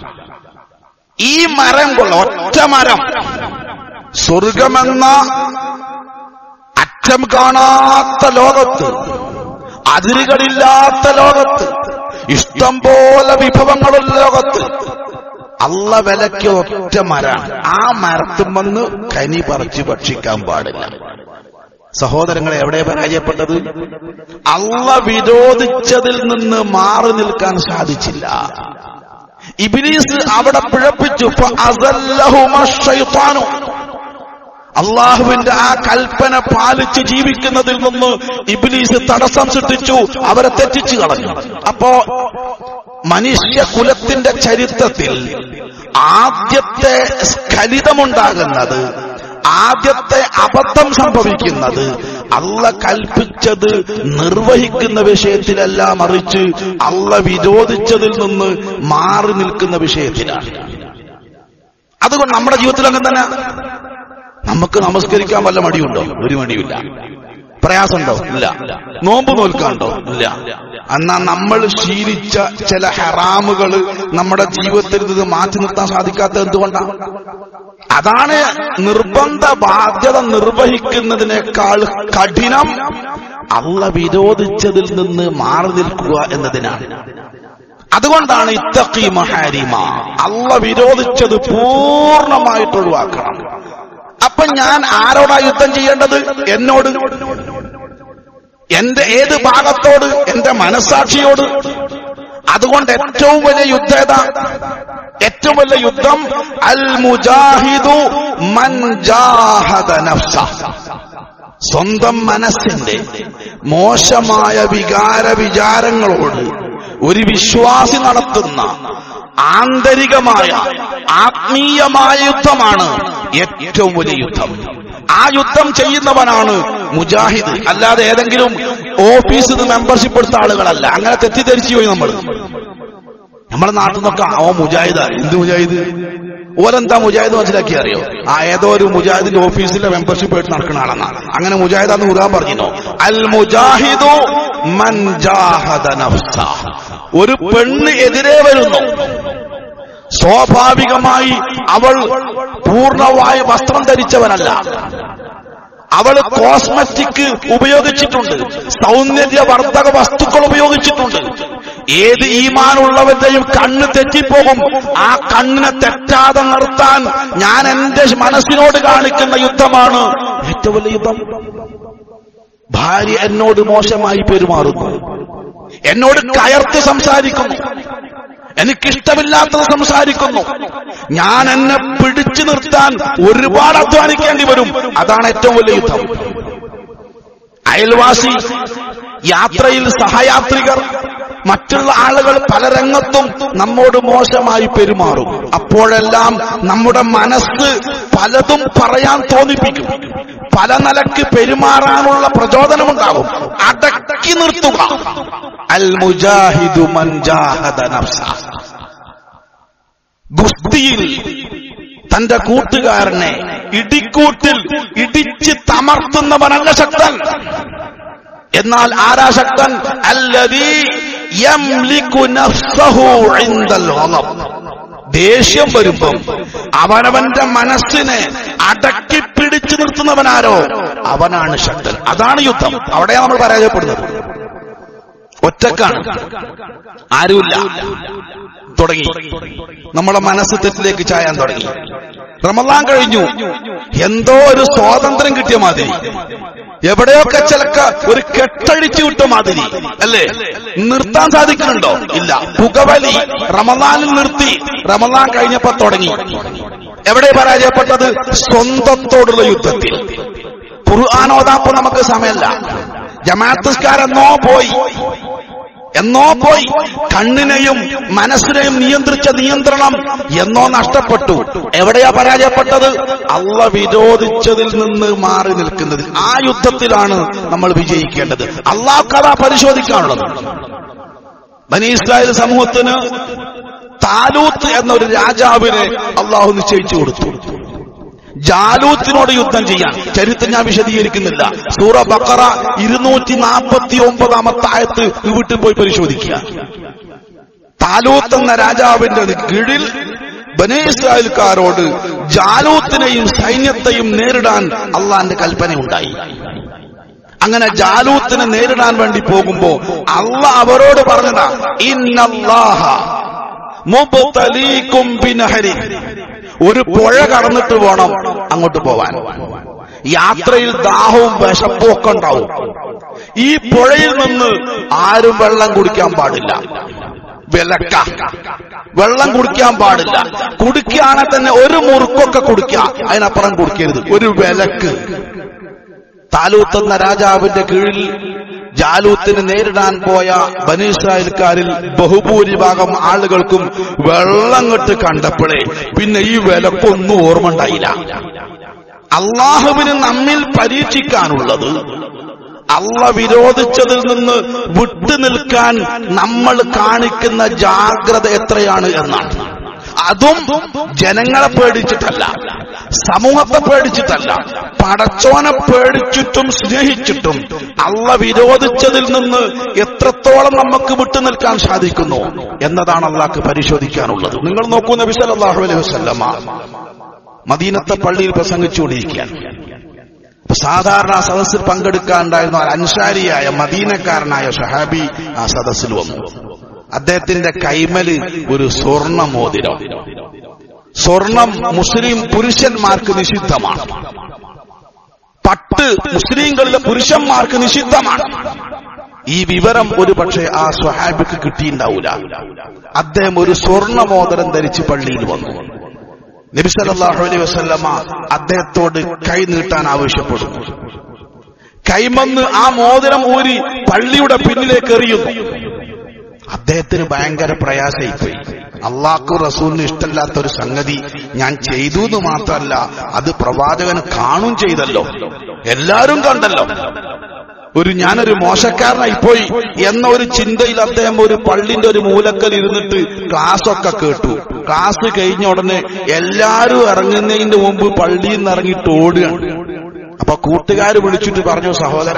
ഈ മരം കൊള്ള ഒറ്റ മരം സ്വർഗമെന്ന അറ്റം കാണാത്ത ലോകത്ത് അതിരുകളില്ലാത്ത ലോകത്ത് ഇഷ്ടം പോലെ വിഭവങ്ങളുള്ള ലോകത്ത് അള്ള വിലയ്ക്ക് ഒറ്റ മരാണ് ആ മരത്തും വന്ന് കനി പറിച്ച് ഭക്ഷിക്കാൻ പാടില്ല സഹോദരങ്ങളെ എവിടെ പരാജയപ്പെട്ടത് അള്ള വിരോധിച്ചതിൽ നിന്ന് മാറി നിൽക്കാൻ സാധിച്ചില്ല ഇബിലീസ് അവിടെ പിഴപ്പിച്ചു ഫഅസല്ലഹുമ ശൈത്താനു. അള്ളാഹുവിന്റെ ആ കൽപ്പന പാലിച്ച് ജീവിക്കുന്നതിൽ നിന്ന് ഇബിലീസ് തടസ്സം സൃഷ്ടിച്ചു അവരെ തെറ്റിച്ചു കളഞ്ഞു അപ്പോ മനുഷ്യ കുലത്തിന്റെ ചരിത്രത്തിൽ ആദ്യത്തെ സ്ഖലിതമുണ്ടാകുന്നത് ആദ്യത്തെ അബദ്ധം സംഭവിക്കുന്നത് അള്ള കൽപ്പിച്ചത് നിർവഹിക്കുന്ന വിഷയത്തിലല്ല മറിച്ച് അള്ള വിരോധിച്ചതിൽ നിന്ന് മാറി നിൽക്കുന്ന വിഷയത്തിലാണ് അതുകൊണ്ട് നമ്മുടെ ജീവിതത്തിൽ അങ്ങനെ തന്നെ നമുക്ക് നമസ്കരിക്കാൻ വല്ല മടിയുണ്ടോ ഒരു മടിയില്ല പ്രയാസമുണ്ടോ ഇല്ല നോമ്പ് നോൽക്കാണ്ടോ ഇല്ല എന്നാ നമ്മൾ ശീലിച്ച ചില ഹറാമുകൾ നമ്മുടെ ജീവിതത്തിൽ നിന്ന് മാറ്റി നിർത്താൻ സാധിക്കാത്തത് എന്തുകൊണ്ടാണ് അതാണ് നിർബന്ധ ബാധ്യത നിർവഹിക്കുന്നതിനേക്കാൾ കഠിനം അള്ള വിരോധിച്ചതിൽ നിന്ന് മാറി നിൽക്കുക എന്നതിനാണ് അതുകൊണ്ടാണ് ഇത്തഖി മഹാരിമ അള്ള വിരോധിച്ചത് പൂർണ്ണമായിട്ട് ഒഴിവാക്കണം അപ്പൊ ഞാൻ ആരോടാ യുദ്ധം ചെയ്യേണ്ടത് എന്നോട് എന്റെ ഏത് ഭാഗത്തോട് എന്റെ മനസാക്ഷിയോട് അതുകൊണ്ട് ഏറ്റവും വലിയ യുദ്ധം ഏതാ ഏറ്റവും വലിയ യുദ്ധം അൽ മുജാഹിദു മൻ ജാഹദ നഫ്സ സ്വന്തം മനസ്സിന്റെ മോശമായ വികാര വിചാരങ്ങളോട് ഒരു വിശ്വാസി നടത്തുന്ന ആന്തരികമായ ആത്മീയമായ യുദ്ധമാണ് ഏറ്റവും വലിയ യുദ്ധം ആ യുദ്ധം ചെയ്യുന്നവനാണ് മുജാഹിദ് അല്ലാതെ ഏതെങ്കിലും ഓഫീസിൽ നിന്ന് മെമ്പർഷിപ്പ് എടുത്ത ആളുകളല്ല അങ്ങനെ തെറ്റിദ്ധരിച്ചു പോയി നമ്മൾ നമ്മുടെ നാട്ടിൽ നിന്നൊക്കെ ഓ മുജാഹിദ എന്ത് മുജാഹിദ് ഓലെന്താ മുജാഹിദ് മനസ്സിലാക്കി അറിയോ ആ ഏതോ ഒരു മുജാഹിദിന്റെ ഓഫീസിലെ മെമ്പർഷിപ്പ് ആയിട്ട് നടക്കുന്ന ആളെന്നാ അങ്ങനെ മുജാഹിദാന്ന് ഉദാൻ പറഞ്ഞോ അൽ മുജാഹിദു മൻ ജാഹദ നഫ്സ ഒരു പെണ്ണ് എതിരെ വരുന്നു സ്വാഭാവികമായി അവൾ പൂർണ്ണമായ വസ്ത്രം ധരിച്ചവനല്ല അവൾ കോസ്മെറ്റിക് ഉപയോഗിച്ചിട്ടുണ്ട് സൗന്ദര്യവർദ്ധക വസ്തുക്കൾ ഉപയോഗിച്ചിട്ടുണ്ട് ഏത് ഈമാനുള്ളവന്റെയും കണ്ണ് തെറ്റിപ്പോകും ആ കണ്ണിനെ തെറ്റാതെ നിർത്താൻ ഞാൻ എന്റെ മനസ്സിനോട് കാണിക്കുന്ന യുദ്ധമാണ് ഏറ്റവും വലിയ യുദ്ധം ഭാര്യ എന്നോട് മോശമായി പെരുമാറുന്നു എന്നോട് കയർത്ത് സംസാരിക്കുന്നു എനിക്കിഷ്ടമില്ലാത്തത് സംസാരിക്കുന്നു ഞാൻ എന്നെ പിടിച്ചു നിർത്താൻ ഒരുപാട് അധ്വാനിക്കേണ്ടി വരും അതാണ് ഏറ്റവും വലിയ യുദ്ധം അയൽവാസി യാത്രയിൽ സഹയാത്രികർ മറ്റുള്ള ആളുകൾ പല രംഗത്തും നമ്മോട് മോശമായി പെരുമാറും അപ്പോഴെല്ലാം നമ്മുടെ മനസ്സ് പലതും പറയാൻ തോന്നിപ്പിക്കും പല നിലക്ക് പെരുമാറാനുള്ള പ്രചോദനമുണ്ടാകും അടക്കി നിർത്തുക അൽ മുജാഹിദു മൻജാഹദ നഫ്സ ഗുസ്തിയിൽ തന്റെ കൂട്ടുകാരനെ ഇടിക്കൂട്ടിൽ ഇടിച്ച് തമർത്തുന്നവനല്ല ശക്തൻ എന്നാൽ ആരാ ശക്തൻ അല്ലതീ യംലികു നഫ്സഹു ഇൻദൽ ഗളബ് ദേഷ്യം വരുമ്പം അവനവന്റെ മനസ്സിനെ അടക്കി പിടിച്ചു നിർത്തുന്നവനാരോ അവനാണ് ശക്തൻ അതാണ് യുദ്ധം അവിടെ നമ്മൾ പരാജയപ്പെടുന്നത് ഒറ്റക്കാണ് ആരുമില്ല തുടങ്ങി നമ്മളെ മനസ്സ് തെറ്റിലേക്ക് ചായാൻ തുടങ്ങി റമദാൻ കഴിഞ്ഞു എന്തോ ഒരു സ്വാതന്ത്ര്യം കിട്ടിയ മാതിരി എവിടെയൊക്കെ ചിലക്ക ഒരു കെട്ടഴിച്ചു വിട്ട മാതിരി അല്ലേ നിർത്താൻ സാധിക്കുന്നുണ്ടോ ഇല്ല പുകവലി റമദാനിൽ നിർത്തി റമദാൻ കഴിഞ്ഞപ്പോ തുടങ്ങി എവിടെ പരാജയപ്പെട്ടത് സ്വന്തത്തോടുള്ള യുദ്ധത്തിൽ ഖുർആാനോദാപ്പോ നമുക്ക് സമയമല്ല ജമാഅത്തുസ്കാരെന്നോ പോയി എന്നോ പോയി കണ്ണിനെയും മനസ്സിനെയും നിയന്ത്രിച്ച നിയന്ത്രണം എന്നോ നഷ്ടപ്പെട്ടു എവിടെയാ പരാജയപ്പെട്ടത് അള്ള വിരോധിച്ചതിൽ നിന്ന് മാറി നിൽക്കുന്നതിൽ ആ യുദ്ധത്തിലാണ് നമ്മൾ വിജയിക്കേണ്ടത് അള്ളാഹ് കഥ പരിശോധിക്കാനുള്ളത് ബനി ഇസ്രായേൽ സമൂഹത്തിന് താലൂത്ത് എന്നൊരു രാജാവിനെ അള്ളാഹു നിശ്ചയിച്ചു കൊടുത്തു ജാലൂത്തിനോട് യുദ്ധം ചെയ്യാൻ ചരിത്രം ഞാൻ വിശദീകരിക്കുന്നില്ല സൂറ ബക്കറ ഇരുന്നൂറ്റി നാൽപ്പത്തി ഒമ്പതാമത്തെ ആയത്ത് വീട്ടിൽ പോയി പരിശോധിക്കുക താലൂത്ത് എന്ന രാജാവിന്റെ കീഴിൽ ബനേ ഇസ്രായേൽക്കാരോട് ജാലൂത്തിനെയും സൈന്യത്തെയും നേരിടാൻ അള്ളാന്റെ കൽപ്പനയുണ്ടായി അങ്ങനെ ജാലൂത്തിനെ നേരിടാൻ വേണ്ടി പോകുമ്പോ അള്ള അവരോട് പറഞ്ഞതാ ഇന്നല്ലാഹ മുബ്തലീകും ബിനഹരി ഒരു പുഴ കടന്നിട്ട് വേണം അങ്ങോട്ട് പോവാൻ യാത്രയിൽ ദാഹവും വിശപ്പും ഒക്കെ ഉണ്ടാവും ഈ പുഴയിൽ നിന്ന് ആരും വെള്ളം കുടിക്കാൻ പാടില്ല വിലക്ക വെള്ളം കുടിക്കാൻ പാടില്ല കുടിക്കുകയാണെങ്കിൽ തന്നെ ഒരു മുറുക്കൊക്കെ കുടിക്കുക അതിനപ്പുറം കുടിക്കരുത് ഒരു വിലക്ക് താലൂത്ത് എന്ന രാജാവിന്റെ കീഴിൽ ജാലൂത്തിന് നേരിടാൻ പോയ ബനീസ്രായേൽക്കാരിൽ ബഹുഭൂരിഭാഗം ആളുകൾക്കും വെള്ളം കെട്ട് കണ്ടപ്പോഴേ പിന്നെ ഈ വിലക്കൊന്നും ഓർമ്മ ഉണ്ടായില്ല അള്ളാഹുവിന് നമ്മിൽ പരീക്ഷിക്കാനുള്ളത് അള്ള വിരോധിച്ചതിൽ നിന്ന് വിട്ടു നിൽക്കാൻ നമ്മൾ കാണിക്കുന്ന ജാഗ്രത എത്രയാണ് എന്നാണ് അതും ജനങ്ങളെ പേടിച്ചിട്ടല്ല സമൂഹത്തെ പേടിച്ചിട്ടല്ല പടച്ചോനെ പേടിച്ചിട്ടും സ്നേഹിച്ചിട്ടും അള്ള വിരോധിച്ചതിൽ നിന്ന് എത്രത്തോളം നമുക്ക് വിട്ടു നിൽക്കാൻ സാധിക്കുന്നു എന്നതാണ് അള്ളാഹ്ക്ക് പരിശോധിക്കാനുള്ളത് നിങ്ങൾ നോക്കൂ നബി സല്ലല്ലാഹു അലൈഹി വസല്ലമ മദീനത്തെ പള്ളിയിൽ പ്രസംഗിച്ചുകൊണ്ടിരിക്കുകയാണ് അപ്പൊ സാധാരണ ആ സദസ്സിൽ പങ്കെടുക്കാനുണ്ടായിരുന്ന ഒരു അൻസാരിയായ മദീനക്കാരനായ ഷഹാബി ആ സദസ്സിൽ വന്നു അദ്ദേഹത്തിന്റെ കൈമല് ഒരു സ്വർണ്ണ മോതിരം സ്വർണം മുസ്ലിം പുരുഷന്മാർക്ക് നിഷിദ്ധമാണ് പട്ട് മുസ്ലിങ്ങളിലെ പുരുഷന്മാർക്ക് നിഷിദ്ധമാണ് ഈ വിവരം ഒരു പക്ഷേ ആ സ്വഹാബിക്ക് കിട്ടിയിട്ടുണ്ടാവൂല അദ്ദേഹം ഒരു സ്വർണ്ണ മോതിരം ധരിച്ച് പള്ളിയിൽ വന്നു നബി സല്ലല്ലാഹു അലൈഹി വസല്ലമ അദ്ദേഹത്തോട് കൈ നീട്ടാൻ ആവശ്യപ്പെടുന്നു കൈമന്ന് ആ മോതിരം ഊരി പള്ളിയുടെ പിന്നിലേക്ക് എറിയുന്നു അദ്ദേഹത്തിന് ഭയങ്കര പ്രയാസയിപ്പോയി അള്ളാഹു റസൂലിന് ഇഷ്ടമില്ലാത്ത ഒരു സംഗതി ഞാൻ ചെയ്തു എന്ന് മാത്രമല്ല അത് പ്രവാചകന് കാണും ചെയ്തല്ലോ എല്ലാരും കണ്ടല്ലോ ഒരു ഞാനൊരു മോശക്കാരനായി പോയി എന്ന ഒരു ചിന്തയിൽ അദ്ദേഹം ഒരു പള്ളിന്റെ ഒരു മൂലക്കൽ ഇരുന്നിട്ട് ക്ലാസ് ഒക്കെ കേട്ടു ക്ലാസ് കഴിഞ്ഞ ഉടനെ എല്ലാരും ഇറങ്ങുന്നതിന്റെ മുമ്പ് പള്ളിയിൽ നിന്ന് ഇറങ്ങിയിട്ട് ഓടുകയാണ് അപ്പൊ കൂട്ടുകാർ വിളിച്ചിട്ട് പറഞ്ഞു സഹോദര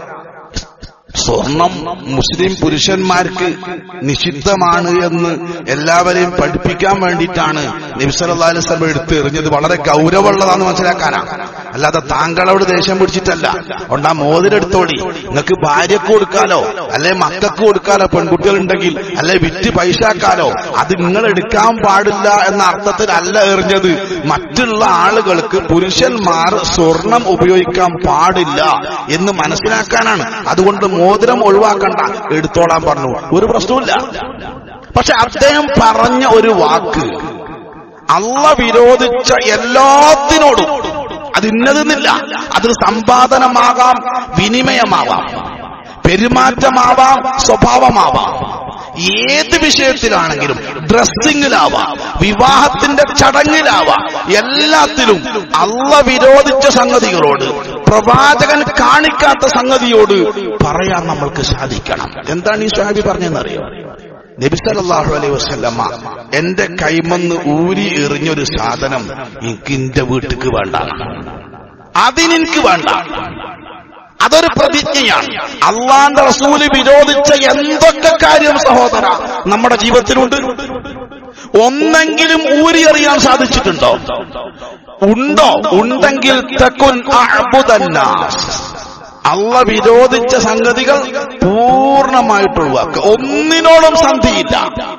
സ്വർണം മുസ്ലിം പുരുഷന്മാർക്ക് നിഷിദ്ധമാണ് എന്ന് എല്ലാവരെയും പഠിപ്പിക്കാൻ വേണ്ടിയിട്ടാണ് നബിസല്ലാ അലിസ്ലം എടുത്ത് എറിഞ്ഞത് വളരെ ഗൗരവമുള്ളതാണെന്ന് മനസ്സിലാക്കാനാ അല്ലാതെ താങ്കളോട് ദേഷ്യം പിടിച്ചിട്ടല്ല അതുകൊണ്ട് ആ മോതിരെടുത്തോളി നിങ്ങൾക്ക് ഭാര്യക്ക് കൊടുക്കാലോ അല്ലെ മക്കൾക്ക് കൊടുക്കാലോ പെൺകുട്ടികളുണ്ടെങ്കിൽ അല്ലെ വിറ്റ് പൈസക്കാലോ അത് നിങ്ങൾ എടുക്കാൻ പാടില്ല എന്ന അർത്ഥത്തിലല്ല എറിഞ്ഞത് മറ്റുള്ള ആളുകൾക്ക് പുരുഷന്മാർ സ്വർണം ഉപയോഗിക്കാൻ പാടില്ല എന്ന് മനസ്സിലാക്കാനാണ് അതുകൊണ്ട് മോതിരം ഒഴിവാക്കണ്ട എടുത്തോളാൻ പറഞ്ഞു ഒരു പ്രശ്നവുമില്ല പക്ഷെ അദ്ദേഹം പറഞ്ഞ ഒരു വാക്ക് അള്ള വിരോധിച്ച എല്ലാത്തിനോടും അത് ഇന്നതെന്നില്ല അത് സമ്പാദനമാകാം വിനിമയമാവാം പെരുമാറ്റമാവാം സ്വഭാവമാവാം ഏത് വിഷയത്തിലാണെങ്കിലും ഡ്രസ്സിങ്ങിലാവാം വിവാഹത്തിന്റെ ചടങ്ങിലാവാം എല്ലാത്തിലും അള്ള വിരോധിച്ച സംഗതികളോട് പ്രവാചകൻ കാണിക്കാത്ത സംഗതിയോട് പറയാൻ നമ്മൾക്ക് സാധിക്കണം എന്താണ് ഈ സാഹിബി പറഞ്ഞതെന്നറിയോ നബി സല്ലല്ലാഹു അലൈഹി വസല്ലമ്മ എന്റെ കൈമന്ന് ഊരി എറിഞ്ഞൊരു സാധനം എനിക്ക് എന്റെ വീട്ടിക്ക് വേണ്ട അതിനെനിക്ക് വേണ്ട അതൊരു പ്രതിജ്ഞയാണ് അള്ളാന്റെ റസൂല് വിരോധിച്ച എന്തൊക്കെ കാര്യം സഹോദര നമ്മുടെ ജീവിതത്തിലുണ്ട് ഒന്നെങ്കിലും ഊരിയെറിയാൻ സാധിച്ചിട്ടുണ്ടോ ഉണ്ടോ ഉണ്ടെങ്കിൽ തെക്കുൻ അഅ്ബുദന്നാസ്. അള്ള വിരോധിച്ച സംഗതികൾ പൂർണ്ണമായിട്ട് ഒഴിവാക്കുക ഒന്നിനോടും സന്ധിയില്ല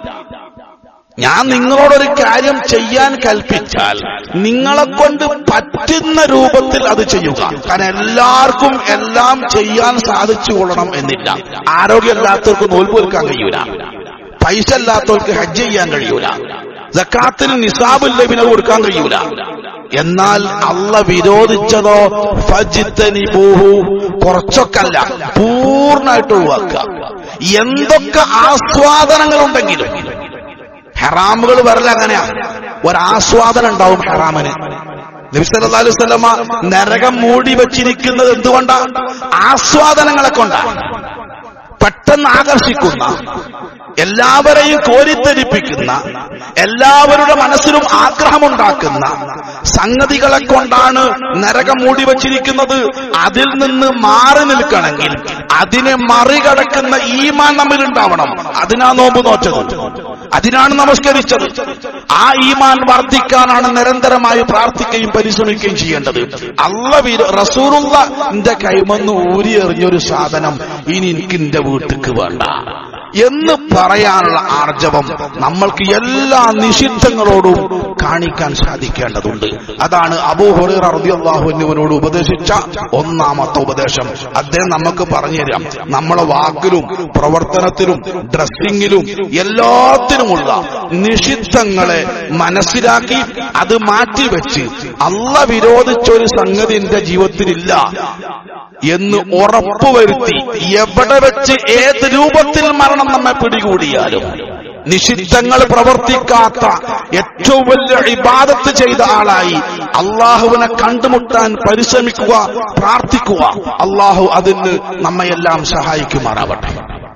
ഞാൻ നിങ്ങളോടൊരു കാര്യം ചെയ്യാൻ കൽപ്പിച്ചാൽ നിങ്ങളെ കൊണ്ട് പറ്റുന്ന രൂപത്തിൽ അത് ചെയ്യുക കാരണം എല്ലാവർക്കും എല്ലാം ചെയ്യാൻ സാധിച്ചു കൊള്ളണം എന്നില്ല ആരോഗ്യമില്ലാത്തവർക്ക് നോൽപ്പ് വെക്കാൻ കഴിയൂല പൈസ ഇല്ലാത്തവർക്ക് ഹജ്ജ് ചെയ്യാൻ കഴിയൂല ജക്കാത്തിന് നിസാബുൽ ലബിന് കൊടുക്കാൻ കഴിയൂല എന്നാൽ അള്ള വിരോധിച്ചതോ ഫജിത്തനിബൂഹു കുറച്ചൊക്കല്ല പൂർണ്ണമായിട്ട് ഒഴിവാക്കുക എന്തൊക്കെ ആസ്വാദനങ്ങളുണ്ടെങ്കിലും ഹെറാമുകൾ വരല അങ്ങനെയാ ഒരാസ്വാദനം ഉണ്ടാവും ഹെറാമിന് നബി സല്ലല്ലാഹു അലൈഹി വസല്ലമ നരകം മൂടി വെച്ചിരിക്കുന്നത് എന്തുകൊണ്ടാ ആസ്വാദനങ്ങളെ കൊണ്ടാ പെട്ടെന്ന് ആകർഷിക്കുന്ന എല്ലാവരെയും കോരിത്തരിപ്പിക്കുന്ന എല്ലാവരുടെ മനസ്സിലും ആഗ്രഹമുണ്ടാക്കുന്ന സംഗതികളെ കൊണ്ടാണ് നരകം മൂടി വച്ചിരിക്കുന്നത് അതിൽ നിന്ന് മാറി നിൽക്കണമെങ്കിൽ അതിനെ മറികടക്കുന്ന ഈമാൻ നമ്മിലുണ്ടാവണം അതിനാ നോമ്പ് നോറ്റത് അതിനാണ് നമസ്കരിച്ചത് ആ ഈമാൻ വർദ്ധിക്കാനാണ് നിരന്തരമായി പ്രാർത്ഥിക്കുകയും പരിശ്രമിക്കുകയും ചെയ്യേണ്ടത് അള്ള വിരോ റസൂറുള്ള എന്റെ കൈമന്ന് ഊരിയെറിഞ്ഞൊരു സാധനം ഇനി എനിക്ക് എന്റെ വീട്ടിക്ക് വേണ്ട എന്ന് പറയാനുള്ള ആർജവം നമ്മൾക്ക് എല്ലാ നിഷിദ്ധങ്ങളോടും കാണിക്കാൻ സാധിക്കേണ്ടതുണ്ട് അതാണ് അബൂഹുറൈറ റളിയല്ലാഹുവിനോട് ഉപദേശിച്ച ഒന്നാമത്തെ ഉപദേശം അദ്ദേഹം നമുക്ക് പറഞ്ഞുതരാം നമ്മളെ വാക്കിലും പ്രവർത്തനത്തിലും ഡ്രസ്സിങ്ങിലും എല്ലാത്തിനുമുള്ള നിഷിദ്ധങ്ങളെ മനസ്സിലാക്കി അത് മാറ്റിവെച്ച് അല്ല വിരോധിച്ച ഒരു സംഗതി എന്റെ ജീവിതത്തിലില്ല എന്ന് ഉറപ്പുവരുത്തി എവിടെ വെച്ച് ഏത് രൂപത്തിൽ മരണം നമ്മെ പിടികൂടിയാലും നിഷിദ്ധങ്ങൾ പ്രവർത്തിക്കാത്ത ഏറ്റവും വലിയ ഇബാദത്ത് ചെയ്ത ആളായി അള്ളാഹുവിനെ കണ്ടുമുട്ടാൻ പരിശ്രമിക്കുക പ്രാർത്ഥിക്കുക അള്ളാഹു അതിന് നമ്മയെല്ലാം സഹായിക്കുമാറാവട്ടെ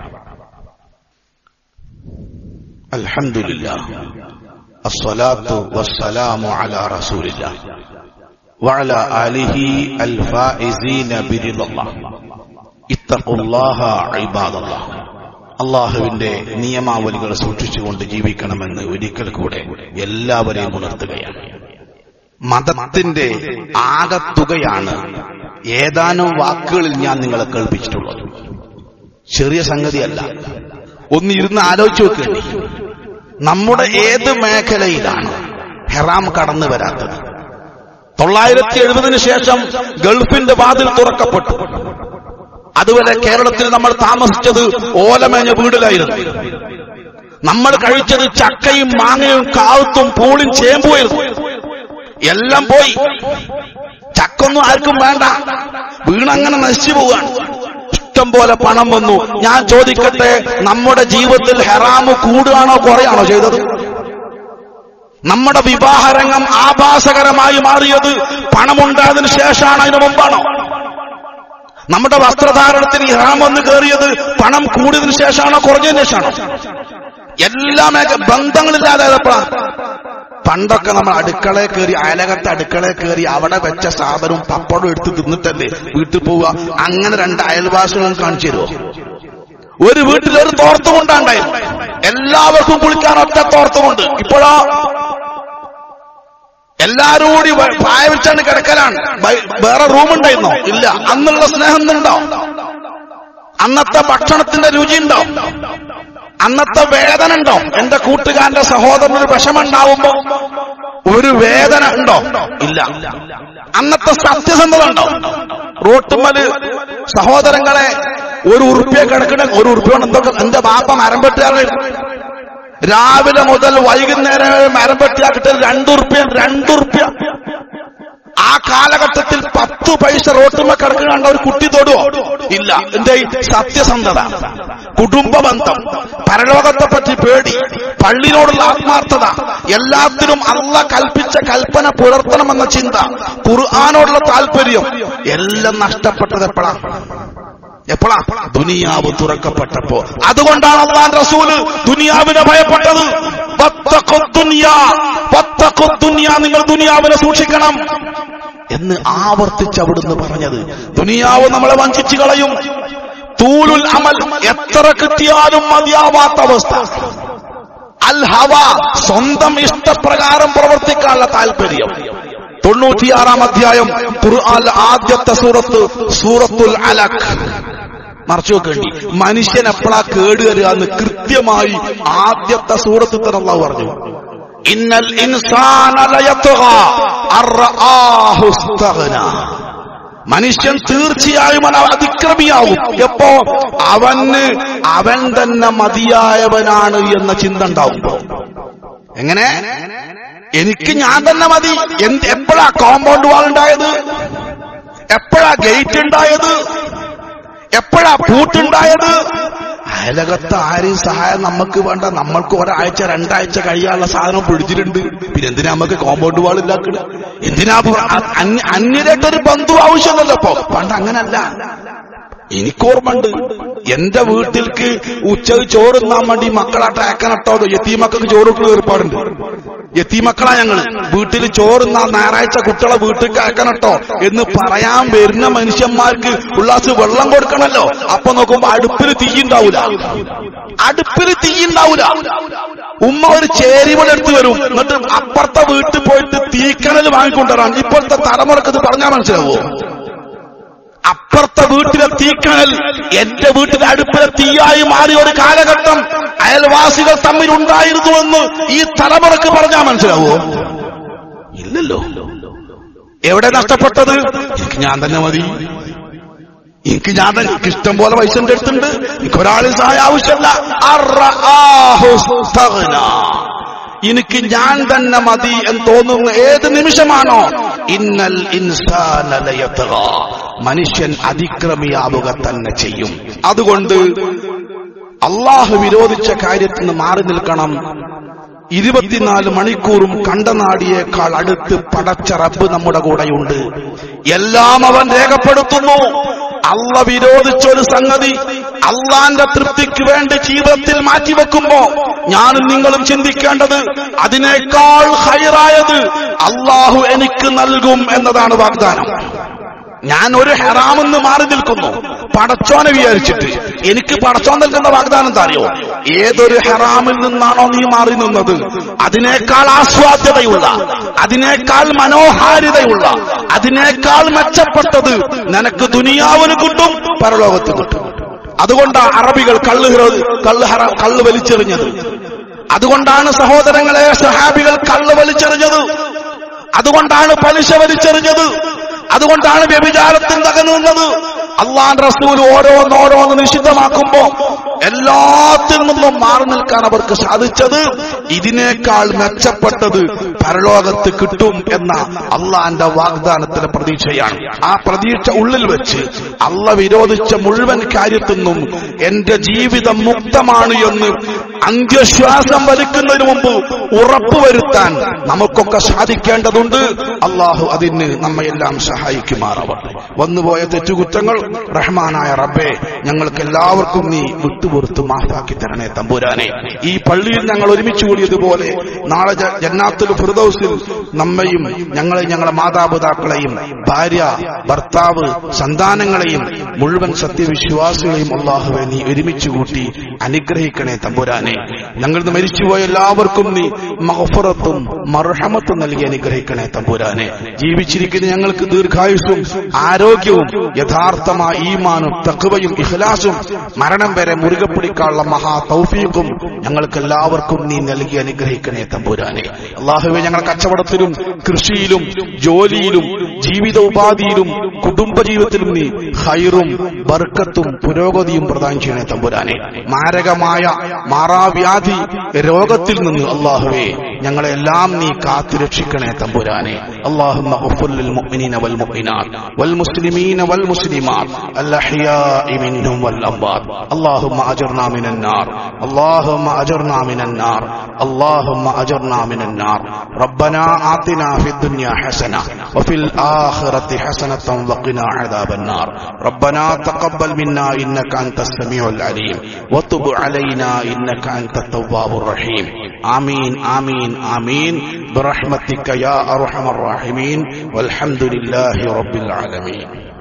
അൽഹംദുലില്ലാ അസ്സലാത്തു വസ്സലാമു അലാ റസൂലില്ലാ وعلى آله الفائزين برضا الله اتقوا الله عباد الله അള്ളാഹുവിന്റെ നിയമാവലികൾ സൂക്ഷിച്ചുകൊണ്ട് ജീവിക്കണമെന്ന് ഒരിക്കൽ കൂടെ എല്ലാവരെയും ഉണർത്തുകയാണ് മതത്തിന്റെ ആകത്തുകയാണ് ഏതാനും വാക്കുകളിൽ ഞാൻ നിങ്ങളെ കേൾപ്പിച്ചിട്ടുള്ളത് ചെറിയ സംഗതിയല്ല ഒന്ന് ഇരുന്ന് ആലോചിച്ച് നോക്കേണ്ടി നമ്മുടെ ഏത് മേഖലയിലാണ് ഹെറാം കടന്നു വരാത്തത് തൊള്ളായിരത്തി എഴുപതിനു ശേഷം ഗൾഫിന്റെ വാതിൽ തുറക്കപ്പെട്ടു അതുവരെ കേരളത്തിൽ നമ്മൾ താമസിച്ചത് ഓലമേഞ്ഞ വീടിലായിരുന്നു നമ്മൾ കഴിച്ചത് ചക്കയും മാങ്ങയും കാവത്തും പൂളും ചേമ്പുമായിരുന്നു എല്ലാം പോയി ചക്കൊന്നും ആർക്കും വേണ്ട വീണങ്ങനെ നശിച്ചു പോവാണ് ഇഷ്ടം പോലെ പണം വന്നു ഞാൻ ചോദിക്കട്ടെ നമ്മുടെ ജീവിതത്തിൽ ഹെറാമ് കൂടുകയാണോ കുറയാണോ ചെയ്തത് നമ്മുടെ വിവാഹരംഗം ആഭാസകരമായി മാറിയത് പണമുണ്ടായതിനു ശേഷമാണ് അതിനു മുമ്പാണോ നമ്മുടെ വസ്ത്രധാരണത്തിന് ഇറാം വന്ന് കയറിയത് പണം കൂടിയതിനു ശേഷമാണോ കുറഞ്ഞതിന് ശേഷമാണോ എല്ലാ മേഖ ബന്ധങ്ങളില്ലാതായപ്പോഴാ പണ്ടൊക്കെ നമ്മൾ അടുക്കളയിൽ കയറി അയലകത്തെ അടുക്കളയിൽ കയറി അവിടെ വെച്ച സാധനവും പപ്പടവും എടുത്ത് തിന്നിട്ടല്ലേ വീട്ടിൽ പോവുക അങ്ങനെ രണ്ട് അയൽവാസികളും കാണിച്ചു തരുമോ ഒരു വീട്ടിൽ ഒരു തോർത്തുമുണ്ടാണ്ടായിരുന്നു എല്ലാവർക്കും കുളിക്കാൻ ഒറ്റ തോർത്തുമുണ്ട് ഇപ്പോഴോ എല്ലാരും കൂടി പായ വെച്ചാണ് കിടക്കലാണ് വേറെ റൂമുണ്ടായിരുന്നോ ഇല്ല അന്നുള്ള സ്നേഹം ഉണ്ടോ അന്നത്തെ ഭക്ഷണത്തിന്റെ രുചി ഉണ്ടോ അന്നത്തെ വേദന ഉണ്ടോ എന്റെ കൂട്ടുകാരന്റെ സഹോദരനൊരു വിഷമുണ്ടാവുമ്പോ ഒരു വേദന ഉണ്ടോ ഇല്ല അന്നത്തെ സത്യസന്ധത ഉണ്ടോ റോട്ടുമ്മല് സഹോദരങ്ങളെ ഒരു ഉറുപ്പ്യ കിടക്കണ ഒരു ഉറുപ്പ്യ എന്തൊക്കെ എന്റെ ബാപ്പ മരം വെട്ടുകാരെ രാവിലെ മുതൽ വൈകുന്നേരം വരെ മരം വെട്ടിയാക്കിട്ട് രണ്ടുറുപ്യ രണ്ടുറുപ്യ ആ കാലഘട്ടത്തിൽ പത്ത് പൈസ റോട്ടുമ്മ കിടക്കുന്ന ഒരു കുട്ടി തൊടുവോ ഇല്ല എന്റെ ഈ സത്യസന്ധത കുടുംബ ബന്ധം പരലോകത്തെ പറ്റി പേടി പള്ളിനോടുള്ള ആത്മാർത്ഥത എല്ലാത്തിനും അല്ല കൽപ്പിച്ച കൽപ്പന പുലർത്തണമെന്ന ചിന്ത ഖുർആാനോടുള്ള താല്പര്യം എല്ലാം നഷ്ടപ്പെട്ടത് എപ്പോഴാണ് എപ്പോഴാ ദുനിയാവ് തുറക്കപ്പെട്ടപ്പോ അതുകൊണ്ടാണ് അള്ളാൻ റസൂല് ദുനിയാവിനെ ഭയപ്പെട്ടത് നിങ്ങൾ ദുനിയാവിനെ സൂക്ഷിക്കണം എന്ന് ആവർത്തിച്ച് അവിടുന്ന് പറഞ്ഞത് ദുനിയാവ് നമ്മളെ വഞ്ചിച്ചു കളയും തൂലുൽ അമൽ എത്ര കിട്ടിയാലും മതിയാവാത്ത അവസ്ഥ അൽ ഹവ സ്വന്തം ഇഷ്ടപ്രകാരം പ്രവർത്തിക്കാനുള്ള താല്പര്യം തൊണ്ണൂറ്റിയാറാം അധ്യായം ഖുർആൻ ആദ്യത്തെ സൂറത്ത് സൂറത്തുൽ അലക് മറച്ചു വെക്കേണ്ടി മനുഷ്യൻ എപ്പോഴാ കേടുവരിക എന്ന് കൃത്യമായി ആദ്യത്തെ സൂറത്തിൽ തന്നെ അള്ളാഹു പറഞ്ഞു ഇന്നൽ ഇൻസാന മനുഷ്യൻ തീർച്ചയായും അവൻ അതിക്രമിയാവും എപ്പോ അവന് അവൻ തന്നെ മതിയായവനാണ് എന്ന ചിന്ത ഉണ്ടാവുമ്പോ എങ്ങനെ എനിക്ക് ഞാൻ തന്നെ മതി എന്ത് എപ്പോഴാ കോമ്പൗണ്ട് വാൾ ഉണ്ടായത് എപ്പോഴാ ഗേറ്റ് ഉണ്ടായത് എപ്പോഴാ പൂട്ടുണ്ടായത് അയലകത്ത് ആരെയും സഹായം നമുക്ക് വേണ്ട നമ്മൾക്ക് ഒരാഴ്ച രണ്ടാഴ്ച കഴിയാനുള്ള സാധനം പിടിച്ചിട്ടുണ്ട് പിന്നെ എന്തിനാ നമുക്ക് കോമ്പൗണ്ട് വാൾ ഇല്ലാക്കണ് എന്തിനാ അന്യരായിട്ടൊരു ബന്ധു ആവശ്യമല്ലല്ലോ ഇപ്പൊ പണ്ട് അങ്ങനല്ല എനിക്കോർമ്മണ്ട് എന്റെ വീട്ടിലേക്ക് ഉച്ചക്ക് ചോറുന്നാൻ വേണ്ടി മക്കളെ ട്രാക്കനട്ടോ യത്തീമക്കൾക്ക് ചോറ് കൊടുക്കുന്ന ഏർപ്പാടുണ്ട് യത്തീമക്കളാ ഞങ്ങള് വീട്ടിൽ ചോറുന്നാ ഞായറാഴ്ച കുട്ടികളെ വീട്ടിൽ അയക്കനട്ടോ എന്ന് പറയാൻ വരുന്ന മനുഷ്യന്മാർക്ക് ഉള്ളാസ് വെള്ളം കൊടുക്കണല്ലോ അപ്പൊ നോക്കുമ്പോ അടുപ്പിൽ തീയുണ്ടാവൂല അടുപ്പിൽ തീയുണ്ടാവൂല ഉമ്മ ഒരു ചേരിവള എടുത്ത് വരും എന്നിട്ട് അപ്പുറത്തെ വീട്ടിൽ പോയിട്ട് തീക്കണൽ വാങ്ങിക്കൊണ്ടുവരാൻ ഇപ്പോഴത്തെ തലമുറക്ക് ഇത് പറഞ്ഞാൽ മനസ്സിലാവോ അപ്പുറത്തെ വീട്ടിലെ തീക്കണൽ എന്റെ വീട്ടിലെ അടുപ്പിലെ തീയായി മാറിയ ഒരു കാലഘട്ടം അയൽവാസികൾ തമ്മിൽ ഉണ്ടായിരുന്നുവെന്ന് ഈ തലമുറക്ക് പറഞ്ഞാൽ മനസ്സിലാവോ ഇല്ലല്ലോ എവിടെ നഷ്ടപ്പെട്ടത് എനിക്ക് ഞാൻ തന്നെ മതി എനിക്ക് ഞാൻ തന്നെ എനിക്ക് ഇഷ്ടം പോലെ പൈസ എന്റെ അടുത്തുണ്ട് എനിക്ക് ഒരാളിൽ സഹായം ആവശ്യമല്ല അർറആഹു ഇസ്തഗ്ന. എനിക്ക് ഞാൻ തന്നെ മതി എന്ന് തോന്നുന്ന ഏത് നിമിഷമാണോ ഇന്നൽ ഇൻസാന ലയത്ഗ. മനുഷ്യൻ അതിക്രമിയാവുക തന്നെ ചെയ്യും അതുകൊണ്ട് അള്ളാഹു വിരോധിച്ച കാര്യത്തിൽ നിന്ന് മാറി നിൽക്കണം ഇരുപത്തിനാല് മണിക്കൂറും കണ്ടനാടിയേക്കാൾ അടുത്ത് പടച്ച റബ്ബ് നമ്മുടെ കൂടെയുണ്ട് എല്ലാം അവൻ രേഖപ്പെടുത്തുന്നു അള്ള വിരോധിച്ച ഒരു സംഗതി അള്ളാന്റെ തൃപ്തിക്ക് വേണ്ടി ജീവിതത്തിൽ മാറ്റിവെക്കുമ്പോ ഞാനും നിങ്ങളും ചിന്തിക്കേണ്ടത് അതിനേക്കാൾ ഹൈറായത് അള്ളാഹു എനിക്ക് നൽകും എന്നതാണ് വാഗ്ദാനം ഞാൻ ഒരു ഹെറാമെന്ന് മാറി നിൽക്കുന്നു പടച്ചോനെ വിചാരിച്ചിട്ട് എനിക്ക് പടച്ചോൻ നൽകുന്ന വാഗ്ദാനം എന്താ അറിയോ ഏതൊരു ഹെറാമിൽ നിന്നാണോ നീ മാറി നിന്നത് അതിനേക്കാൾ ആസ്വാദ്യതയുള്ള അതിനേക്കാൾ മനോഹാരിതയുള്ള അതിനേക്കാൾ മെച്ചപ്പെട്ടത് നിനക്ക് ദുനിയാവിന് കിട്ടും പരലോകത്ത് കിട്ടും അതുകൊണ്ടാണ് അറബികൾ കള്ള് ഹിറോ- കള്ള് ഹറ കള്ള് വലിച്ചെറിഞ്ഞത് അതുകൊണ്ടാണ് സഹോദരങ്ങളെ സഹാബികൾ കള്ള് വലിച്ചെറിഞ്ഞത് അതുകൊണ്ടാണ് പലിശ വലിച്ചെറിഞ്ഞത് അതുകൊണ്ടാണ് വ്യഭിചാരത്തിൽ തകരുന്നത് അള്ളാൻ റസൂൽ ഓരോന്നോരോന്ന് നിഷിദ്ധമാക്കുമ്പോ എല്ലാത്തിൽ നിന്നും മാറി നിൽക്കാൻ അവർക്ക് സാധിച്ചത് ഇതിനേക്കാൾ മെച്ചപ്പെട്ടത് പരലോകത്ത് കിട്ടും എന്ന അള്ളാന്റെ വാഗ്ദാനത്തിന്റെ പ്രതീക്ഷയാണ് ആ പ്രതീക്ഷ ഉള്ളിൽ വെച്ച് അള്ള വിരോധിച്ച മുഴുവൻ കാര്യത്തിൽ നിന്നും എന്റെ ജീവിതം മുക്തമാണ് എന്ന് അന്ത്യശ്വാസം വലിക്കുന്നതിന് മുമ്പ് ഉറപ്പുവരുത്താൻ നമുക്കൊക്കെ സാധിക്കേണ്ടതുണ്ട് അള്ളാഹു അതിന് നമ്മയെല്ലാം സഹായിക്കുമാറാവട്ടെ വന്നുപോയ തെറ്റുകുറ്റങ്ങൾ റഹ്മാനായ റബ്ബെ ഞങ്ങൾക്ക് എല്ലാവർക്കും നീ വിട്ടുപുറത്ത് മാഫാക്കി തരണേ തമ്പുരാനെ ഈ പള്ളിയിൽ ഞങ്ങൾ ഒരുമിച്ച് കൂടിയതുപോലെ നാളെ ജ- ജന്നാത്തുൽ ഫിർദൗസിൽ നമ്മയും ഞങ്ങളെ ഞങ്ങളെ മാതാപിതാക്കളെയും ഭാര്യ ഭർത്താവ് സന്താനങ്ങളെയും മുഴുവൻ സത്യവിശ്വാസികളെയും അള്ളാഹുവെ നീ ഒരുമിച്ച് കൂട്ടി അനുഗ്രഹിക്കണേ തമ്പുരാനെ ഞങ്ങൾ ഇന്ന് മരിച്ചുപോയ എല്ലാവർക്കും നീ മഹഫറത്തും മർഹമത്തും നൽകി അനുഗ്രഹിക്കണേ തമ്പുരാനെ ജീവിച്ചിരിക്കുന്ന ഞങ്ങൾക്ക് ദീർഘായുസ്സും ആരോഗ്യവും യഥാർത്ഥമായ ഈമാനും തഖ്വയും ഇഖ്ലാസും മരണം വരെ മുറുകെ പിടിക്കാനുള്ള മഹാ തൗഫീഖും ഞങ്ങൾക്ക് എല്ലാവർക്കും നീ നൽകി അനുഗ്രഹിക്കണേ തമ്പുരാനെ അള്ളാഹുവെ ഞങ്ങൾ കച്ചവടത്തിലും കൃഷിയിലും ജോലിയിലും ജീവിത ഉപാധിയിലും കുടുംബജീവിതത്തിലും നീ ഹൈറും ബർക്കത്തും പുരോഗതിയും പ്രദാനം ചെയ്യണേ തമ്പുരാനെ മാരകമായ മാറാവ്യാധി രോഗത്തിൽ നിന്ന് അള്ളാഹുവെ ഞങ്ങളെ എല്ലാം നീ കാത്തുരക്ഷിക്കണേ തമ്പുരാനെ اللهم اغفر للمؤمنين والمؤمنات والمسلمين والمسلمات الأحياء منهم والأموات اللهم أجرنا من النار اللهم أجرنا من النار اللهم أجرنا من النار ربنا آتنا في الدنيا حسنة وفي الآخرة حسنة وقنا عذاب النار ربنا تقبل منا إنك أنت السميع العليم وتب علينا إنك أنت التواب الرحيم آمين آمين آمين برحمتك يا أرحم الراحمين والحمد لله رب العالمين